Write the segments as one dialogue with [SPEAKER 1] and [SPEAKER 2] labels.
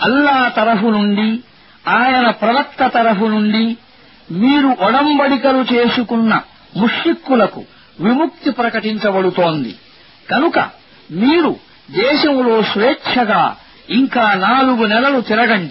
[SPEAKER 1] అల్లా తరఫు నుండి ఆయన ప్రవక్త తరఫు నుండి మీరు ఒడంబడికలు చేసుకున్న ముష్రిక్కులకు విముక్తి ప్రకటించబడుతోంది కనుక మీరు దేశంలో స్వేచ్ఛగా ఇంకా నాలుగు నెలలు తిరగండి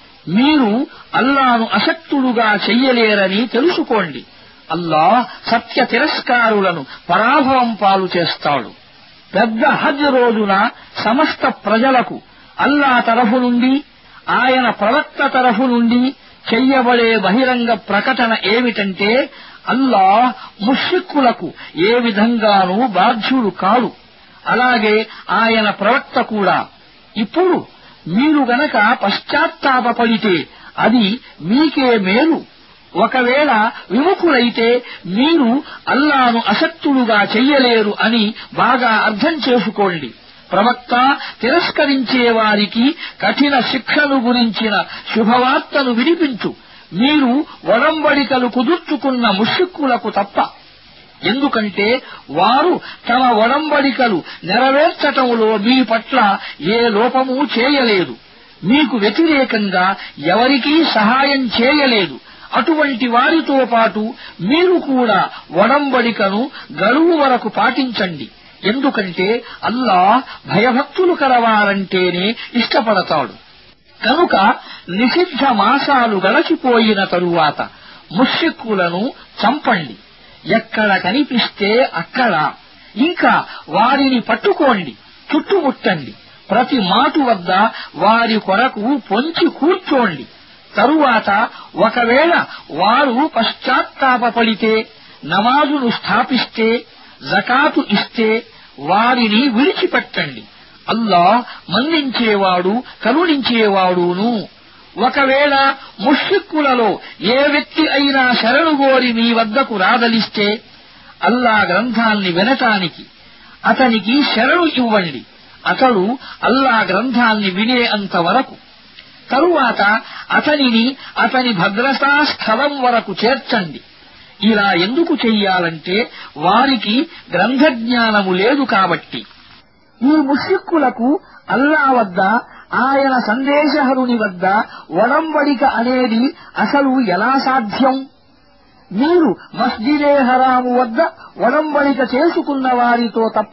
[SPEAKER 1] మీరు అల్లాను అసక్తుడుగా చెయ్యలేరని తెలుసుకోండి అల్లా సత్య తిరస్కారులను పరాభవం పాలు చేస్తాడు పెద్ద హజ్ రోజున సమస్త ప్రజలకు అల్లా తరఫు నుండి ఆయన ప్రవక్త తరఫు నుండి చెయ్యబడే బహిరంగ ప్రకటన ఏమిటంటే అల్లా ముష్రిక్కులకు ఏ విధంగానూ బాధ్యుడు కాడు అలాగే ఆయన ప్రవక్త కూడా ఇప్పుడు మీరు గనక పశ్చాత్తాపడితే అది మీకే మేలు ఒకవేళ విముఖులైతే మీరు అల్లాను అసక్తులుగా చెయ్యలేరు అని బాగా అర్థం చేసుకోండి ప్రవక్త తిరస్కరించే వారికి కఠిన శిక్షను గురించిన శుభవార్తను వినిపించు మీరు ఒడంబడికలు కుదుర్చుకున్న ముషిక్కులకు తప్ప ఎందుకంటే వారు తమ ఒడంబడికలు నెరవేర్చటంలో మీ పట్ల ఏ లోపమూ చేయలేదు మీకు వ్యతిరేకంగా ఎవరికీ సహాయం చేయలేదు అటువంటి వారితో పాటు మీరు కూడా ఒడంబడికను గడువు వరకు పాటించండి ఎందుకంటే అల్లా భయభక్తులు కలవారంటేనే ఇష్టపడతాడు కనుక నిషిద్ధ మాసాలు గడచిపోయిన తరువాత ముష్రిక్కులను చంపండి ఎక్కడ కనిపిస్తే అక్కడ ఇంకా వారిని పట్టుకోండి చుట్టుముట్టండి ప్రతి మాటు వద్ద వారి కొరకు పొంచి కూర్చోండి తరువాత ఒకవేళ వారు పశ్చాత్తాపడితే నమాజును స్థాపిస్తే జకాతు ఇస్తే వారిని విడిచిపెట్టండి అల్లా మన్నించేవాడు కరుణించేవాడును ఒకవేళ ముష్రిక్కులలో ఏ వ్యక్తి అయినా శరణుగోరి మీ వద్దకు రాదలిస్తే అల్లా గ్రంథాన్ని వినటానికి అతనికి శరణు ఇవ్వండి అతడు అల్లా గ్రంథాన్ని వినే అంతవరకు తరువాత అతనిని అతని భద్రతా స్థలం వరకు చేర్చండి ఇలా ఎందుకు చెయ్యాలంటే వారికి గ్రంథజ్ఞానము లేదు కాబట్టి ఈ ముషిక్కులకు అల్లా వద్ద ఆయన సందేశహరుని వద్ద ఒడంబడిక అనేది అసలు ఎలా సాధ్యం మీరు మస్జిదే హరాము వద్ద ఒడంబడిక చేసుకున్న వారితో తప్ప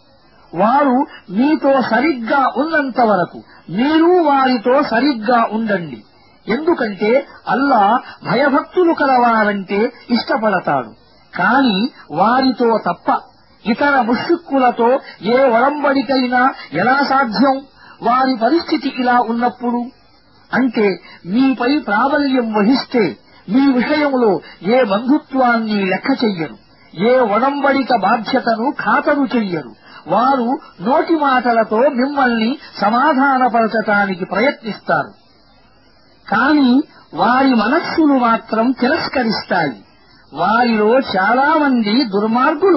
[SPEAKER 1] వారు మీతో సరిగ్గా ఉన్నంత వరకు మీరు వారితో సరిగ్గా ఉండండి ఎందుకంటే అల్లా భయభక్తులు కలవారంటే ఇష్టపడతాడు కాని వారితో తప్ప ఇతర ముషిక్కులతో ఏ ఒడంబడికైనా ఎలా సాధ్యం వారి పరిస్థితి ఇలా ఉన్నప్పుడు అంటే మీపై ప్రాబల్యం వహిస్తే మీ విషయంలో ఏ బంధుత్వాన్ని లెక్క చెయ్యరు ఏ ఒడంబడిక బాధ్యతను ఖాతరు చెయ్యరు వారు నోటి మాటలతో మిమ్మల్ని సమాధానపరచటానికి ప్రయత్నిస్తారు కాని వారి మనస్సులు మాత్రం తిరస్కరిస్తాయి వారిలో చాలా మంది దుర్మార్గులు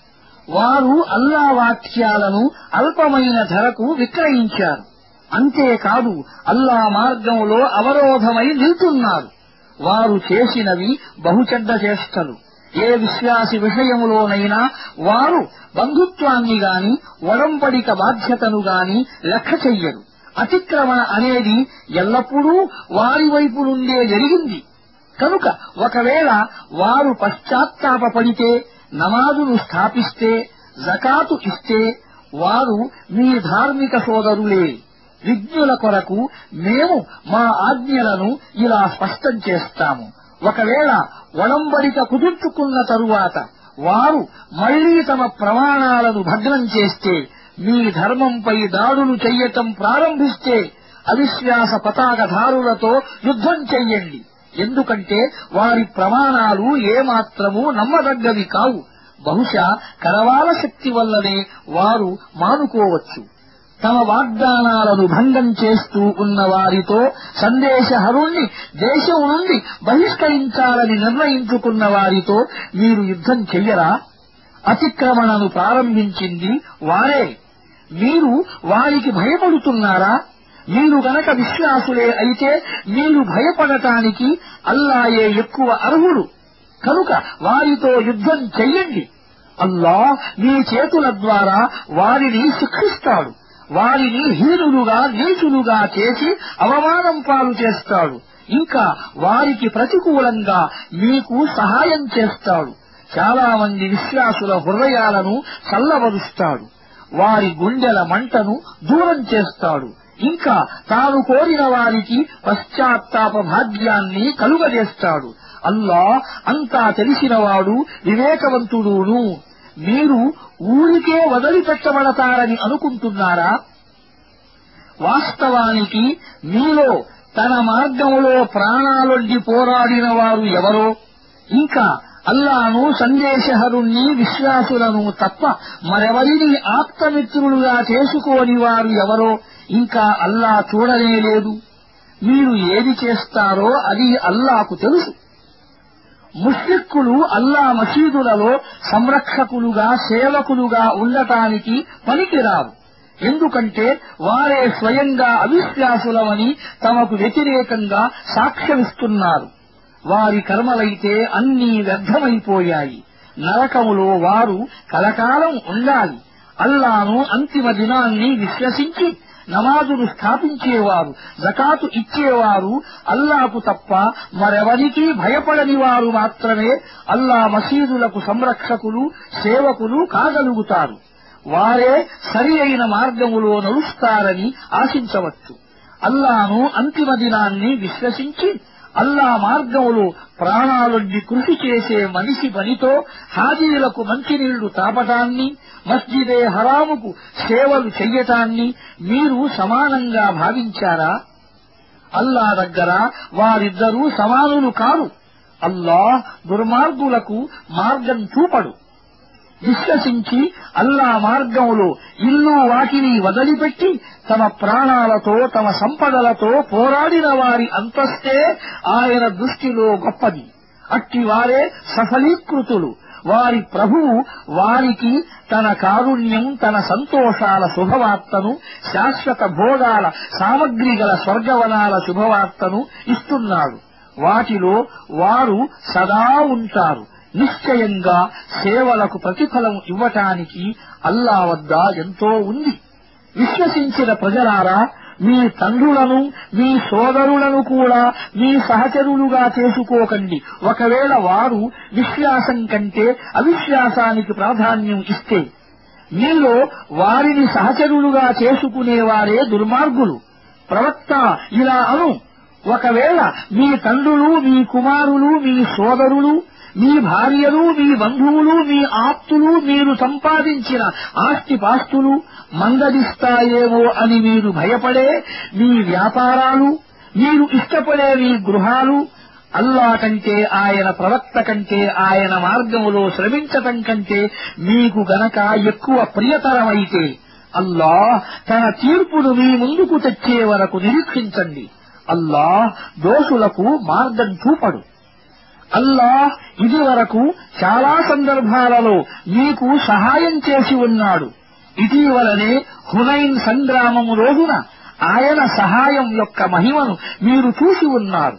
[SPEAKER 1] వారు అల్లా వాక్యాలను అల్పమైన ధరకు విక్రయించారు అంతేకాదు అల్లా మార్గంలో అవరోధమై నిల్చున్నారు వారు చేసినవి బహుచెడ్డ చేష్టలు ఏ విశ్వాసి విషయములోనైనా వారు బంధుత్వాన్ని గాని ఒడంబడిక బాధ్యతను గాని లెక్క చెయ్యరు అతిక్రమణ అనేది ఎల్లప్పుడూ వారి వైపు నుండే జరిగింది కనుక ఒకవేళ వారు పశ్చాత్తాపడితే నమాజును స్థాపిస్తే జకాతు ఇస్తే వారు మీ ధార్మిక సోదరులే విజ్ఞుల కొరకు మేము మా ఆజ్ఞలను ఇలా స్పష్టం చేస్తాము ఒకవేళ ఒడంబడిక కుదుర్చుకున్న తరువాత వారు మళ్లీ తమ ప్రమాణాలను భగ్నం చేస్తే మీ ధర్మంపై దాడులు చెయ్యటం ప్రారంభిస్తే అవిశ్వాస పతాకధారులతో యుద్ధం చెయ్యండి ఎందుకంటే వారి ప్రమాణాలు ఏమాత్రమూ నమ్మదగ్గవి కావు బహుశా కరవాల శక్తి వల్లనే వారు మానుకోవచ్చు తమ వాగ్దానాలను భంగం చేస్తూ ఉన్న వారితో సందేశహరుణ్ణి దేశం నుండి బహిష్కరించాలని నిర్ణయించుకున్న వారితో మీరు యుద్ధం చెయ్యరా అతిక్రమణను ప్రారంభించింది వారే మీరు వారికి భయపడుతున్నారా మీరు గనక విశ్వాసులే అయితే మీరు భయపడటానికి అల్లాయే ఎక్కువ అర్హుడు కనుక వారితో యుద్ధం చెయ్యండి అల్లా మీ చేతుల ద్వారా వారిని శిక్షిస్తాడు వారిని హీనులుగా నీచులుగా చేసి అవమానం పాలు చేస్తాడు ఇంకా వారికి ప్రతికూలంగా మీకు సహాయం చేస్తాడు చాలా మంది విశ్వాసుల హృదయాలను చల్లబరుస్తాడు వారి గుండెల మంటను దూరం చేస్తాడు ఇంకా తాను కోరిన వారికి పశ్చాత్తాప భాగ్యాన్ని కలుగజేస్తాడు అల్లా అంతా తెలిసినవాడు వివేకవంతుడును మీరు ఊరికే వదిలిపెట్టబడతారని అనుకుంటున్నారా వాస్తవానికి మీలో తన మార్గంలో ప్రాణాలొడ్డి పోరాడిన వారు ఎవరో ఇంకా అల్లాను సందేశహరుణ్ణి విశ్వాసులను తప్ప మరెవరిని ఆప్తమిత్రులుగా చేసుకోని వారు ఎవరో ఇంకా అల్లా చూడనే లేదు మీరు ఏది చేస్తారో అది అల్లాకు తెలుసు ముష్రిక్కులు అల్లా మసీదులలో సంరక్షకులుగా సేవకులుగా ఉండటానికి పనికిరారు ఎందుకంటే వారే స్వయంగా అవిశ్వాసులమని తమకు వ్యతిరేకంగా సాక్ష్యమిస్తున్నారు వారి కర్మలైతే అన్నీ వ్యర్థమైపోయాయి నరకములో వారు కలకాలం ఉండాలి అల్లాను అంతిమ దినాన్ని విశ్వసించి నమాజును స్థాపించేవారు జకాతు ఇచ్చేవారు అల్లాకు తప్ప మరెవరికీ భయపడని వారు మాత్రమే అల్లా మసీదులకు సంరక్షకులు సేవకులు కాగలుగుతారు వారే సరి అయిన మార్గములో నడుస్తారని ఆశించవచ్చు అల్లాను అంతిమ దినాన్ని విశ్వసించి అల్లా మార్గములో ప్రాణాలొడ్డి కృషి చేసే మనిషి పనితో హాజీలకు మంచినీళ్లు తాపటాన్ని మస్జిదే హరాముకు సేవలు చెయ్యటాన్ని మీరు సమానంగా భావించారా అల్లా దగ్గర వారిద్దరూ సమానులు కారు అల్లా దుర్మార్గులకు మార్గం చూపడు విశ్వసించి అల్లా మార్గంలో ఇల్లు వాటిని వదిలిపెట్టి తమ ప్రాణాలతో తమ సంపదలతో పోరాడిన వారి అంతస్తే ఆయన దృష్టిలో గొప్పది అట్టి వారే సఫలీకృతులు వారి ప్రభువు వారికి తన కారుణ్యం తన సంతోషాల శుభవార్తను శాశ్వత భోగాల సామగ్రి గల స్వర్గవనాల శుభవార్తను ఇస్తున్నాడు వాటిలో వారు సదా ఉంటారు నిశ్చయంగా సేవలకు ప్రతిఫలం ఇవ్వటానికి అల్లా వద్ద ఎంతో ఉంది విశ్వసించిన ప్రజలారా మీ తండ్రులను మీ సోదరులను కూడా మీ సహచరులుగా చేసుకోకండి ఒకవేళ వారు విశ్వాసం కంటే అవిశ్వాసానికి ప్రాధాన్యం ఇస్తే మీలో వారిని సహచరులుగా చేసుకునేవారే దుర్మార్గులు ప్రవక్త ఇలా అను ఒకవేళ మీ తండ్రులు మీ కుమారులు మీ సోదరులు మీ భార్యలు మీ బంధువులు మీ ఆప్తులు మీరు సంపాదించిన ఆస్తిపాస్తులు మందలిస్తాయేమో అని మీరు భయపడే మీ వ్యాపారాలు మీరు ఇష్టపడే మీ గృహాలు అల్లా కంటే ఆయన ప్రవక్త కంటే ఆయన మార్గములో శ్రమించటం కంటే మీకు గనక ఎక్కువ ప్రియతరమైతే అల్లా తన తీర్పును మీ ముందుకు తెచ్చే వరకు నిరీక్షించండి అల్లా దోషులకు మార్గం చూపడు అల్లా ఇదివరకు చాలా సందర్భాలలో మీకు సహాయం చేసి ఉన్నాడు ఇటీవలనే హునైన్ సంగ్రామం రోజున ఆయన సహాయం యొక్క మహిమను మీరు చూసి ఉన్నారు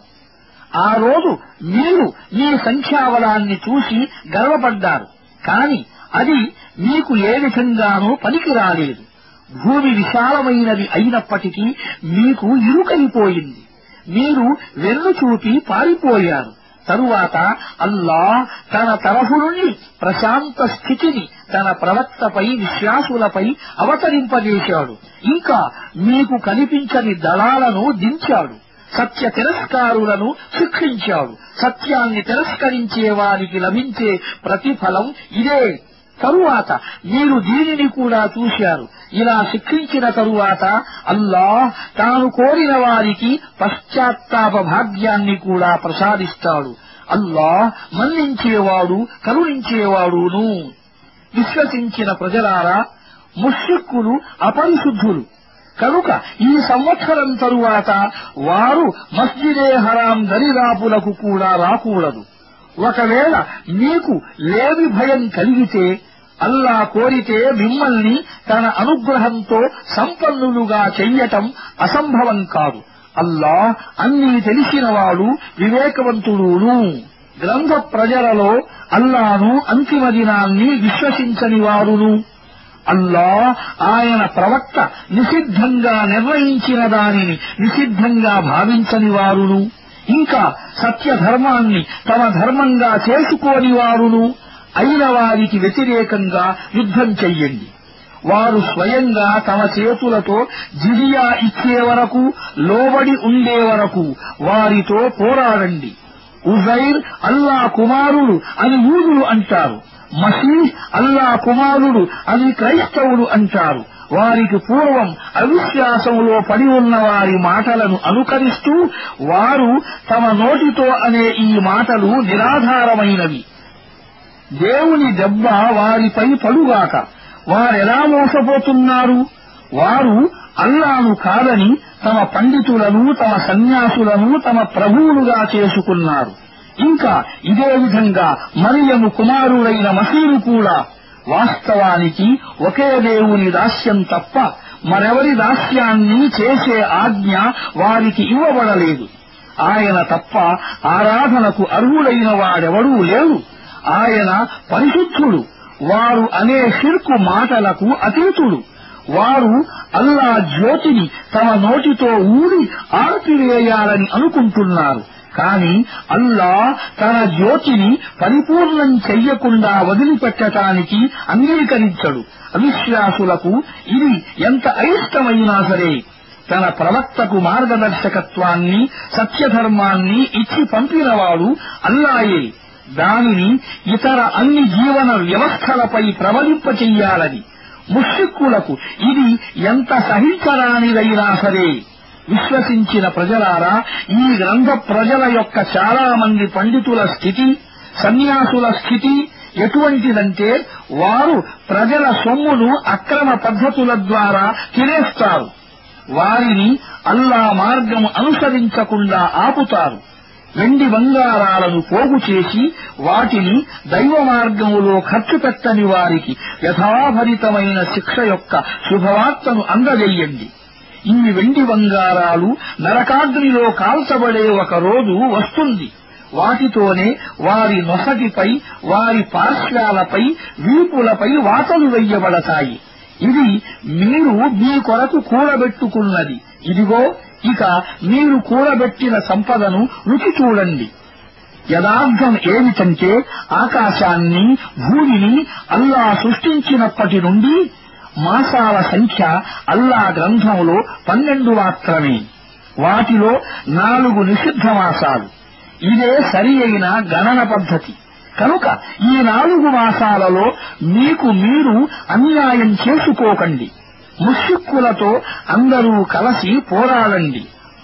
[SPEAKER 1] ఆ రోజు మీరు మీ సంఖ్యాబలాన్ని చూసి గర్వపడ్డారు కాని అది మీకు ఏ విధంగానూ పనికి రాలేదు భూమి విశాలమైనది అయినప్పటికీ మీకు ఇరుకైపోయింది మీరు వెన్ను చూపి పారిపోయారు తరువాత అల్లా తన తరఫు నుండి ప్రశాంత స్థితిని తన ప్రవక్తపై విశ్వాసులపై అవతరింపజేశాడు ఇంకా మీకు కనిపించని దళాలను దించాడు సత్య తిరస్కారులను శిక్షించాడు సత్యాన్ని తిరస్కరించే వారికి లభించే ప్రతిఫలం ఇదే తరువాత మీరు దీనిని కూడా చూశారు ఇలా శిక్షించిన తరువాత అల్లా తాను కోరిన వారికి పశ్చాత్తాప భాగ్యాన్ని కూడా ప్రసాదిస్తాడు అల్లా మన్నించేవాడు కరుణించేవాడును విశ్వసించిన ప్రజలారా ముష్రిక్కులు అపరిశుద్ధులు కనుక ఈ సంవత్సరం తరువాత వారు మస్జిదే హరాం దరిదాపులకు కూడా రాకూడదు ఒకవేళ మీకు లేవి భయం కలిగితే అల్లా కోరితే మిమ్మల్ని తన అనుగ్రహంతో సంపన్నులుగా చెయ్యటం అసంభవం కాదు అల్లా అన్నీ తెలిసినవాడు వివేకవంతుడును గ్రంథ ప్రజలలో అల్లాను అంతిమ దినాన్ని విశ్వసించని వారును అల్లా ఆయన ప్రవక్త నిషిద్ధంగా నిర్ణయించిన దానిని నిషిద్ధంగా భావించని వారును ఇంకా సత్యధర్మాన్ని తమ ధర్మంగా చేసుకోని వారును అయిన వారికి వ్యతిరేకంగా యుద్ధం చెయ్యండి వారు స్వయంగా తమ చేతులతో జిజియా ఇచ్చే వరకు లోబడి ఉండే వరకు వారితో పోరాడండి ఉజైర్ అల్లా కుమారుడు అని యూదులు అంటారు మసీహ్ అల్లా కుమారుడు అని క్రైస్తవులు అంటారు వారికి పూర్వం అవిశ్వాసములో పడి ఉన్న వారి మాటలను అనుకరిస్తూ వారు తమ నోటితో అనే ఈ మాటలు నిరాధారమైనవి దేవుని దెబ్బ వారిపై పడుగాక వారెలా మోసపోతున్నారు వారు అల్లాను కాదని తమ పండితులను తమ సన్యాసులను తమ ప్రభువులుగా చేసుకున్నారు ఇంకా ఇదే విధంగా మరియము కుమారుడైన మసీరు కూడా వాస్తవానికి ఒకే దేవుని దాస్యం తప్ప మరెవరి దాస్యాన్ని చేసే ఆజ్ఞ వారికి ఇవ్వబడలేదు ఆయన తప్ప ఆరాధనకు అర్హుడైన వాడెవడూ లేడు ఆయన పరిశుద్ధుడు వారు అనే షిర్కు మాటలకు అతీతుడు వారు అల్లా జ్యోతిని తమ నోటితో ఊడి ఆర్పివేయాలని అనుకుంటున్నారు కాని అల్లా తన జ్యోతిని పరిపూర్ణం చెయ్యకుండా వదిలిపెట్టటానికి అంగీకరించడు అవిశ్వాసులకు ఇది ఎంత అయిష్టమైనా సరే తన ప్రవక్తకు మార్గదర్శకత్వాన్ని సత్యధర్మాన్ని ఇచ్చి పంపినవాడు అల్లాయే దానిని ఇతర అన్ని జీవన వ్యవస్థలపై ప్రవలింపచెయ్యాలని ముష్రిక్కులకు ఇది ఎంత సహించరానిదైనా సరే విశ్వసించిన ప్రజలారా ఈ గ్రంథ ప్రజల యొక్క చాలా మంది పండితుల స్థితి సన్యాసుల స్థితి ఎటువంటిదంటే వారు ప్రజల సొమ్మును అక్రమ పద్ధతుల ద్వారా తినేస్తారు వారిని అల్లా మార్గం అనుసరించకుండా ఆపుతారు వెండి బంగారాలను పోగు చేసి వాటిని దైవ మార్గములో ఖర్చు పెట్టని వారికి యథాభరితమైన శిక్ష యొక్క శుభవార్తను అందజేయండి ఈ వెండి బంగారాలు నరకాగ్నిలో కాల్చబడే ఒక రోజు వస్తుంది వాటితోనే వారి నొసటిపై వారి పార్శ్వాలపై వీపులపై వాతలు వెయ్యబడతాయి ఇది మీరు మీ కొరకు కూడబెట్టుకున్నది ఇదిగో ఇక మీరు కూడబెట్టిన సంపదను రుచి చూడండి యథార్థం ఏమిటంటే ఆకాశాన్ని భూమిని అల్లా సృష్టించినప్పటి నుండి మాసాల సంఖ్య అల్లా గ్రంథంలో పన్నెండు మాత్రమే వాటిలో నాలుగు నిషిద్ధ మాసాలు ఇదే సరి అయిన గణన పద్ధతి కనుక ఈ నాలుగు మాసాలలో మీకు మీరు అన్యాయం చేసుకోకండి ముష్రిక్కులతో అందరూ కలిసి పోరాడండి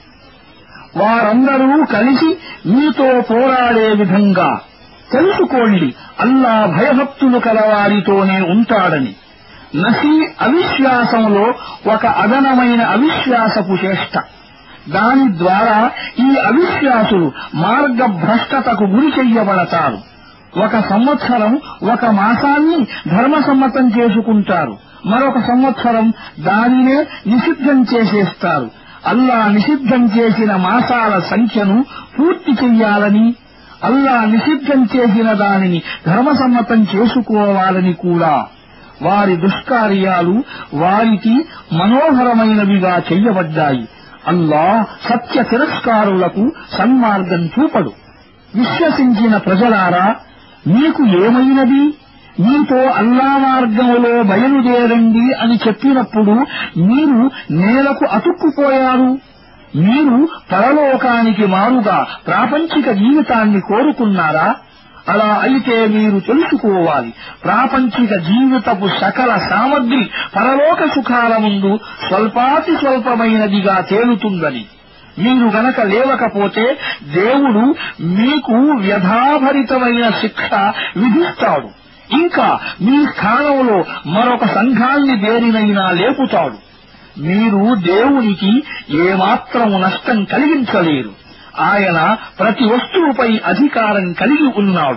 [SPEAKER 1] వారందరూ కలిసి మీతో పోరాడే విధంగా తెలుసుకోండి అల్లా భయభక్తులు కలవారితోనే ఉంటాడని నసీ అవిశ్వాసంలో ఒక అదనమైన అవిశ్వాసపు చేష్ట దాని ద్వారా ఈ అవిశ్వాసులు మార్గభ్రష్టతకు గురి చెయ్యబడతారు ఒక సంవత్సరం ఒక మాసాన్ని ధర్మసమ్మతం చేసుకుంటారు మరొక సంవత్సరం దానినే నిషిద్ధం చేసేస్తారు అల్లా నిషిద్ధం చేసిన మాసాల సంఖ్యను పూర్తి చెయ్యాలని అల్లా నిషిద్ధం చేసిన దానిని ధర్మసమ్మతం చేసుకోవాలని కూడా వారి దుష్కార్యాలు వారికి మనోహరమైనవిగా చెయ్యబడ్డాయి అల్లా సత్య తిరస్కారులకు సన్మార్గం చూపడు విశ్వసించిన ప్రజలారా మీకు ఏమైనది మీతో అల్లా మార్గములో బయలుదేరండి అని చెప్పినప్పుడు మీరు నేలకు అతుక్కుపోయారు మీరు పరలోకానికి మారుగా ప్రాపంచిక జీవితాన్ని కోరుకున్నారా అలా అయితే మీరు తెలుసుకోవాలి ప్రాపంచిక జీవితపు సకల సామగ్రి పరలోక సుఖాల ముందు స్వల్పాతి స్వల్పమైనదిగా తేలుతుందని మీరు గనక లేవకపోతే దేవుడు మీకు వ్యధాభరితమైన శిక్ష విధిస్తాడు ఇంకా మీ స్థానంలో మరొక సంఘాన్ని దేనినైనా లేపుతాడు మీరు దేవునికి ఏమాత్రం నష్టం కలిగించలేరు ఆయన ప్రతి వస్తువుపై అధికారం కలిగి ఉన్నాడు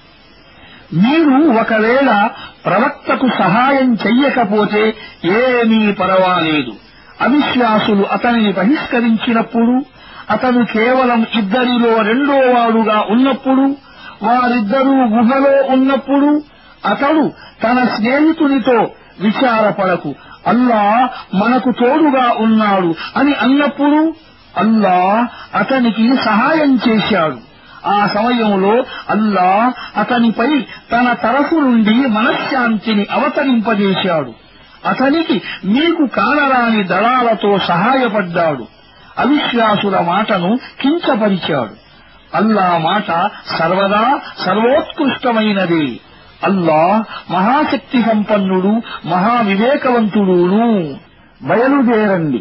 [SPEAKER 1] మీరు ఒకవేళ ప్రవక్తకు సహాయం చెయ్యకపోతే ఏమీ పర్వాలేదు అవిశ్వాసులు అతనిని బహిష్కరించినప్పుడు అతను కేవలం ఇద్దరిలో రెండో వాడుగా ఉన్నప్పుడు వారిద్దరూ గుహలో ఉన్నప్పుడు అతడు తన స్నేహితునితో విచారపడకు అల్లా మనకు తోడుగా ఉన్నాడు అని అన్నప్పుడు అల్లా అతనికి సహాయం చేశాడు ఆ సమయంలో అల్లా అతనిపై తన తరఫు నుండి మనశ్శాంతిని అవతరింపజేశాడు అతనికి మీకు కానరాని దళాలతో సహాయపడ్డాడు అవిశ్వాసుల మాటను కించపరిచాడు అల్లా మాట సర్వదా సర్వోత్కృష్టమైనదే అల్లా మహాశక్తి సంపన్నుడు మహావివేకవంతుడును బయలుదేరండి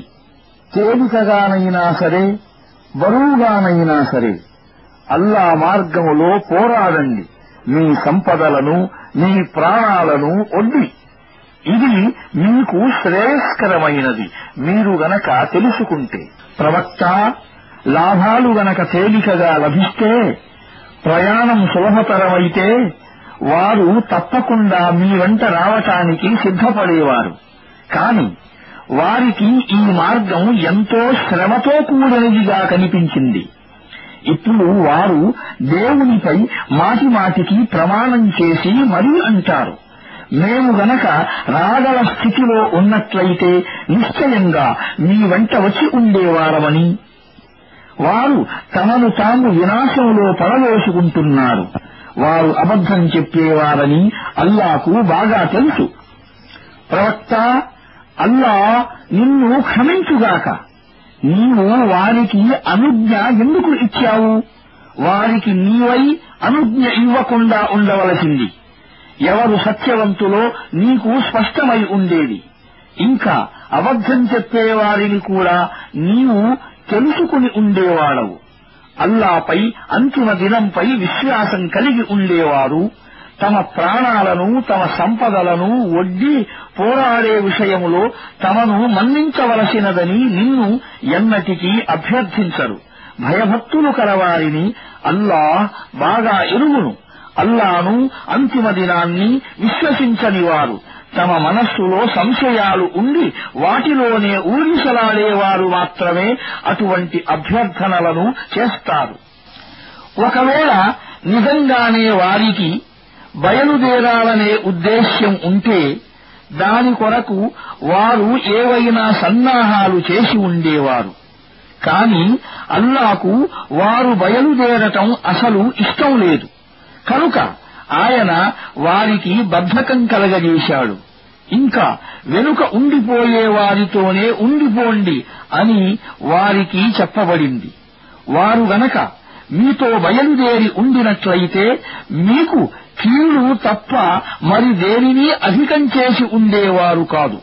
[SPEAKER 1] తేలికగానైనా సరే బరువుగానైనా సరే అల్లా మార్గములో పోరాడండి మీ సంపదలను మీ ప్రాణాలను ఒడ్డి ఇది మీకు శ్రేయస్కరమైనది మీరు గనక తెలుసుకుంటే ప్రవక్త లాభాలు గనక తేలికగా లభిస్తే ప్రయాణం సులభతరమైతే వారు తప్పకుండా మీ వెంట రావటానికి సిద్ధపడేవారు కాని వారికి ఈ మార్గం ఎంతో శ్రమతో కూడినదిగా కనిపించింది ఇప్పుడు వారు దేవునిపై మాటి మాటికి ప్రమాణం చేసి మరీ అంటారు మేము గనక రాగల స్థితిలో ఉన్నట్లయితే నిశ్చయంగా మీ వెంట వచ్చి ఉండేవారమని వారు తమను తాము వినాశంలో పడవేసుకుంటున్నారు వారు అబద్ధం చెప్పేవారని అల్లాకు బాగా తెలుసు ప్రవక్త అల్లా నిన్ను క్షమించుగాక నీవు వారికి అనుజ్ఞ ఎందుకు ఇచ్చావు వారికి నీవై అనుజ్ఞ ఇవ్వకుండా ఉండవలసింది ఎవరు సత్యవంతులో నీకు స్పష్టమై ఉండేది ఇంకా అబద్ధం చెప్పేవారిని కూడా నీవు తెలుసుకుని ఉండేవాడవు అల్లాపై అంతిమ దినంపై విశ్వాసం కలిగి ఉండేవారు తమ ప్రాణాలను తమ సంపదలను ఒడ్డి పోరాడే విషయములో తమను మన్నించవలసినదని నిన్ను ఎన్నటికీ అభ్యర్థించరు భయభక్తులు కలవారిని అల్లా బాగా ఎరుగును అల్లాను అంతిమ దినాన్ని విశ్వసించని వారు తమ మనస్సులో సంశయాలు ఉండి వాటిలోనే ఊరిసలాడేవారు మాత్రమే అటువంటి అభ్యర్థనలను చేస్తారు ఒకవేళ నిజంగానే వారికి బయలుదేరాలనే ఉద్దేశ్యం ఉంటే దాని కొరకు వారు ఏవైనా సన్నాహాలు చేసి ఉండేవారు కాని అల్లాకు వారు బయలుదేరటం అసలు ఇష్టం లేదు కనుక ఆయన వారికి బద్ధకం కలగజేశాడు ఇంకా వెనుక ఉండిపోయే వారితోనే ఉండిపోండి అని వారికి చెప్పబడింది వారు గనక మీతో బయలుదేరి ఉండినట్లయితే మీకు కీడు తప్ప మరి దేనిని అధికం చేసి ఉండేవారు కాదు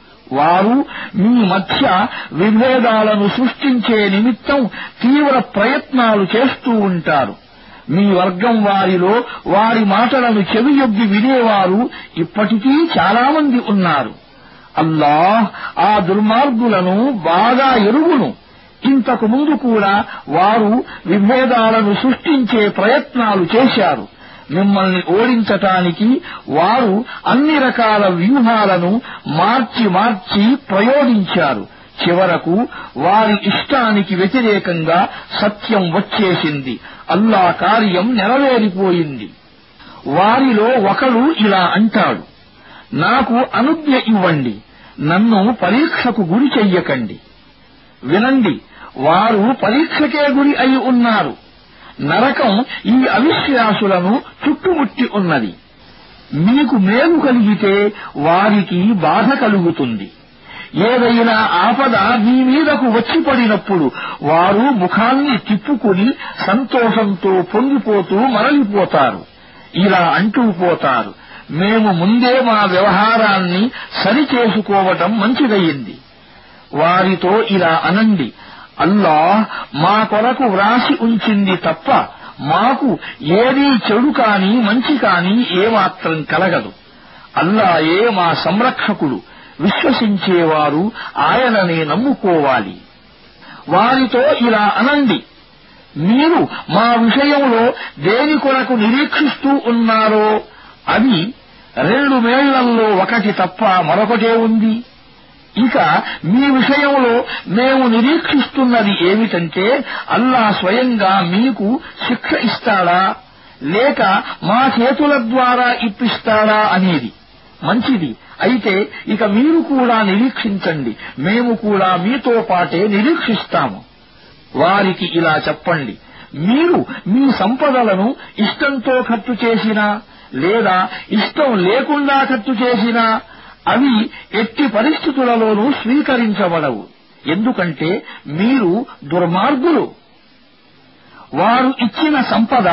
[SPEAKER 1] వారు మీ మధ్య విభేదాలను సృష్టించే నిమిత్తం తీవ్ర ప్రయత్నాలు చేస్తూ ఉంటారు మీ వర్గం వారిలో వారి మాటలను చెవియొగ్గి వినేవారు ఇప్పటికీ చాలామంది ఉన్నారు అల్లాహ్ ఆ దుర్మార్గులను బాగా ఎరుగును ఇంతకు ముందు కూడా వారు విభేదాలను సృష్టించే ప్రయత్నాలు చేశారు మిమ్మల్ని ఓడించటానికి వారు అన్ని రకాల వ్యూహాలను మార్చి మార్చి ప్రయోగించారు చివరకు వారి ఇష్టానికి వ్యతిరేకంగా సత్యం వచ్చేసింది అల్లా కార్యం నెరవేరిపోయింది వారిలో ఒకడు ఇలా అంటాడు నాకు అనుజ్ఞ ఇవ్వండి నన్ను పరీక్షకు గురి చెయ్యకండి వినండి వారు పరీక్షకే గురి అయి ఉన్నారు నరకం ఈ అవిశ్వాసులను చుట్టుముట్టి ఉన్నది మీకు మేలు కలిగితే వారికి బాధ కలుగుతుంది ఏదైనా ఆపద మీ మీదకు వచ్చి పడినప్పుడు వారు ముఖాన్ని తిప్పుకుని సంతోషంతో పొంగిపోతూ మరలిపోతారు ఇలా అంటూ పోతారు మేము ముందే మా వ్యవహారాన్ని సరిచేసుకోవటం మంచిదయ్యింది వారితో ఇలా అనండి అల్లా మా కొరకు వ్రాసి ఉంచింది తప్ప మాకు ఏదీ చెడు కాని మంచి కాని ఏమాత్రం కలగదు అల్లాయే మా సంరక్షకుడు విశ్వసించేవారు ఆయననే నమ్ముకోవాలి వారితో ఇలా అనండి మీరు మా విషయంలో దేని కొరకు నిరీక్షిస్తూ ఉన్నారో అది రెండు మేళ్లల్లో ఒకటి తప్ప మరొకటే ఉంది ఇక మీ విషయంలో మేము నిరీక్షిస్తున్నది ఏమిటంటే అల్లా స్వయంగా మీకు శిక్ష ఇస్తాడా లేక మా చేతుల ద్వారా ఇప్పిస్తాడా అనేది మంచిది అయితే ఇక మీరు కూడా నిరీక్షించండి మేము కూడా మీతో పాటే నిరీక్షిస్తాము వారికి ఇలా చెప్పండి మీరు మీ సంపదలను ఇష్టంతో ఖర్చు చేసినా లేదా ఇష్టం లేకుండా ఖర్చు చేసినా అవి ఎట్టి పరిస్థితులలోనూ స్వీకరించబడవు ఎందుకంటే మీరు దుర్మార్గులు వారు ఇచ్చిన సంపద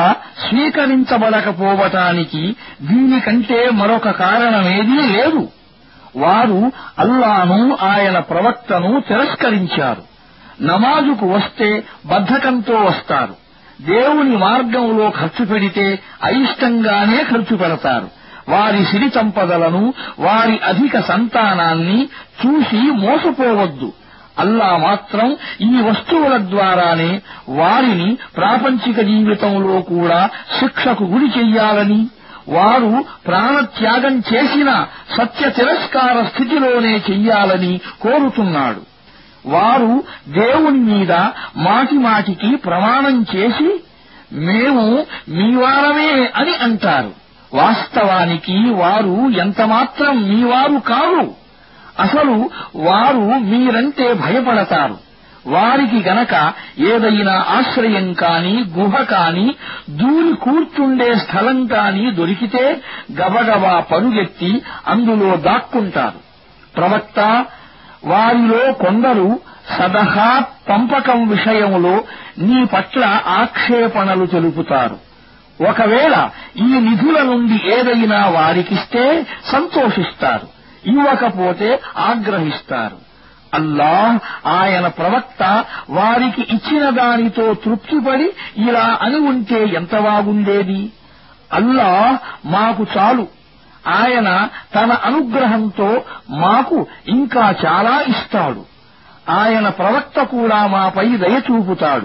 [SPEAKER 1] స్వీకరించబడకపోవటానికి దీనికంటే మరొక కారణమేదీ లేదు వారు అల్లాను ఆయన ప్రవక్తను తిరస్కరించారు నమాజుకు వస్తే బద్ధకంతో వస్తారు దేవుని మార్గంలో ఖర్చు పెడితే అయిష్టంగానే ఖర్చు పెడతారు వారి సిరి సంపదలను వారి అధిక సంతానాన్ని చూసి మోసపోవద్దు అల్లా మాత్రం ఈ వస్తువుల ద్వారానే వారిని ప్రాపంచిక జీవితంలో కూడా శిక్షకు గురి చెయ్యాలని వారు ప్రాణత్యాగం చేసిన సత్య తిరస్కార స్థితిలోనే చెయ్యాలని కోరుతున్నాడు వారు దేవుని మీద మాటి మాటికి ప్రమాణం చేసి మేము మీవారమే అని అంటారు వాస్తవానికి వారు ఎంతమాత్రం మీవారు కాదు అసలు వారు మీరంటే భయపడతారు వారికి గనక ఏదైనా ఆశ్రయం కాని గుహ కాని దూరి కూర్చుండే స్థలం కాని దొరికితే గబగబా పరుగెత్తి అందులో దాక్కుంటారు ప్రవక్త వారిలో కొందరు సదహా పంపకం విషయంలో నీ పట్ల ఆక్షేపణలు తెలుపుతారు ఒకవేళ ఈ నిధుల నుండి ఏదైనా వారికిస్తే సంతోషిస్తారు ఇవ్వకపోతే ఆగ్రహిస్తారు అల్లాహ్ ఆయన ప్రవక్త వారికి ఇచ్చిన దానితో తృప్తిపడి ఇలా అని ఉంటే ఎంత బాగుండేది అల్లాహ్ మాకు చాలు ఆయన తన అనుగ్రహంతో మాకు ఇంకా చాలా ఇస్తాడు ఆయన ప్రవక్త కూడా మాపై దయ చూపుతాడు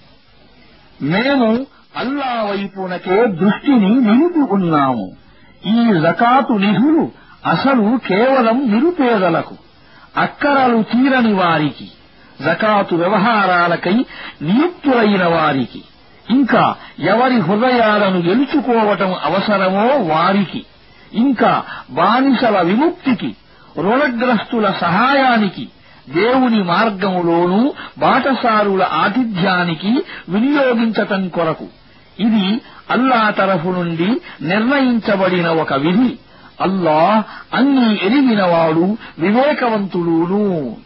[SPEAKER 1] మేము అల్లా వైపునకే దృష్టిని నిలిపి ఉన్నాము ఈ జకాతు నిధులు అసలు కేవలం నిరుపేదలకు అక్కరలు తీరని వారికి జకాతు వ్యవహారాలకై నియుక్తులైన వారికి ఇంకా ఎవరి హృదయాలను గెలుచుకోవటం అవసరమో వారికి ఇంకా బానిసల విముక్తికి రుణగ్రస్తుల సహాయానికి దేవుని మార్గములోనూ బాటసారుల ఆతిథ్యానికి వినియోగించటం కొరకు ఇది అల్లా తరఫు నుండి నిర్ణయించబడిన ఒక విధి అల్లాహ్ అన్నీ ఎరిగినవాడు వివేకవంతుడును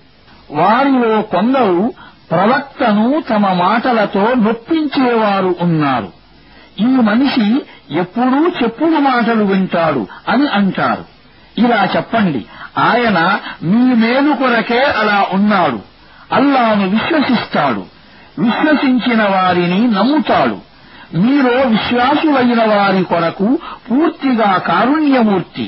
[SPEAKER 1] వారిలో కొందరు ప్రవక్తను తమ మాటలతో నొప్పించేవారు ఉన్నారు ఈ మనిషి ఎప్పుడూ చెప్పుడు మాటలు వింటాడు అని అంటారు ఇలా చెప్పండి ఆయన మీ మేలు కొరకే అలా ఉన్నాడు అల్లాను విశ్వసిస్తాడు విశ్వసించిన వారిని నమ్ముతాడు మీలో విశ్వాసులైన వారి కొరకు పూర్తిగా కారుణ్యమూర్తి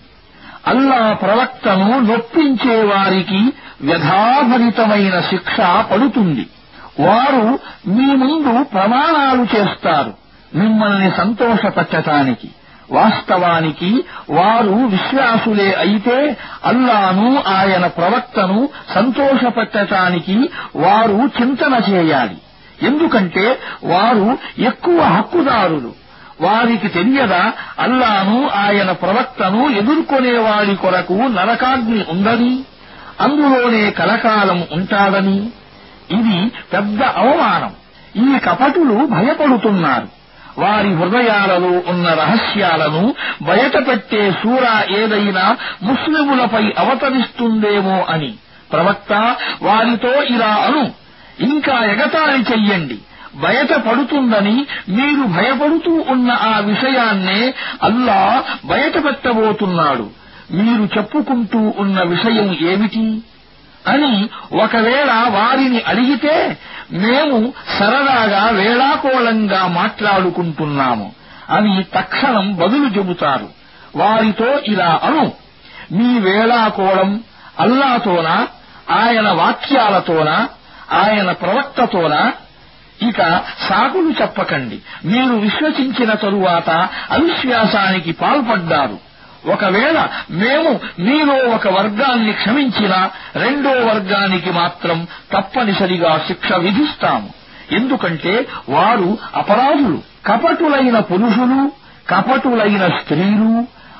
[SPEAKER 1] అల్లా ప్రవక్తను నొప్పించే వారికి వ్యధాభరితమైన శిక్ష పడుతుంది వారు మీ ముందు ప్రమాణాలు చేస్తారు మిమ్మల్ని సంతోషపట్టటానికి వాస్తవానికి వారు విశ్వాసులే అయితే అల్లాను ఆయన ప్రవక్తను సంతోషపెట్టటానికి వారు చింతన చేయాలి ఎందుకంటే వారు ఎక్కువ హక్కుదారులు వారికి తెలియదా అల్లాను ఆయన ప్రవక్తను ఎదుర్కొనే వారి కొరకు నరకాగ్ని ఉందని అందులోనే కలకాలం ఉంటాదని ఇది పెద్ద అవమానం ఈ కపటులు భయపడుతున్నారు వారి హృదయాలలో ఉన్న రహస్యాలను బయటపెట్టే సూర ఏదైనా ముస్లిములపై అవతరిస్తుందేమో అని ప్రవక్త వారితో ఇలా అను ఇంకా ఎగతాళి చెయ్యండి బయట పడుతుందని మీరు భయపడుతూ ఉన్న ఆ విషయాన్నే అల్లా బయట పెట్టబోతున్నాడు మీరు చెప్పుకుంటూ ఉన్న విషయం ఏమిటి అని ఒకవేళ వారిని అడిగితే మేము సరదాగా వేళాకోళంగా మాట్లాడుకుంటున్నాము అని తక్షణం బదులు చెబుతారు వారితో ఇలా అను మీ వేళాకోళం అల్లాతోనా ఆయన వాక్యాలతోనా ఆయన ప్రవక్తతోనా ఇక సాకులు చెప్పకండి మీరు విశ్వసించిన తరువాత అవిశ్వాసానికి పాల్పడ్డారు ఒకవేళ మేము మీలో ఒక వర్గాన్ని క్షమించినా రెండో వర్గానికి మాత్రం తప్పనిసరిగా శిక్ష విధిస్తాము ఎందుకంటే వారు అపరాధులు కపటులైన పురుషులు కపటులైన స్త్రీలు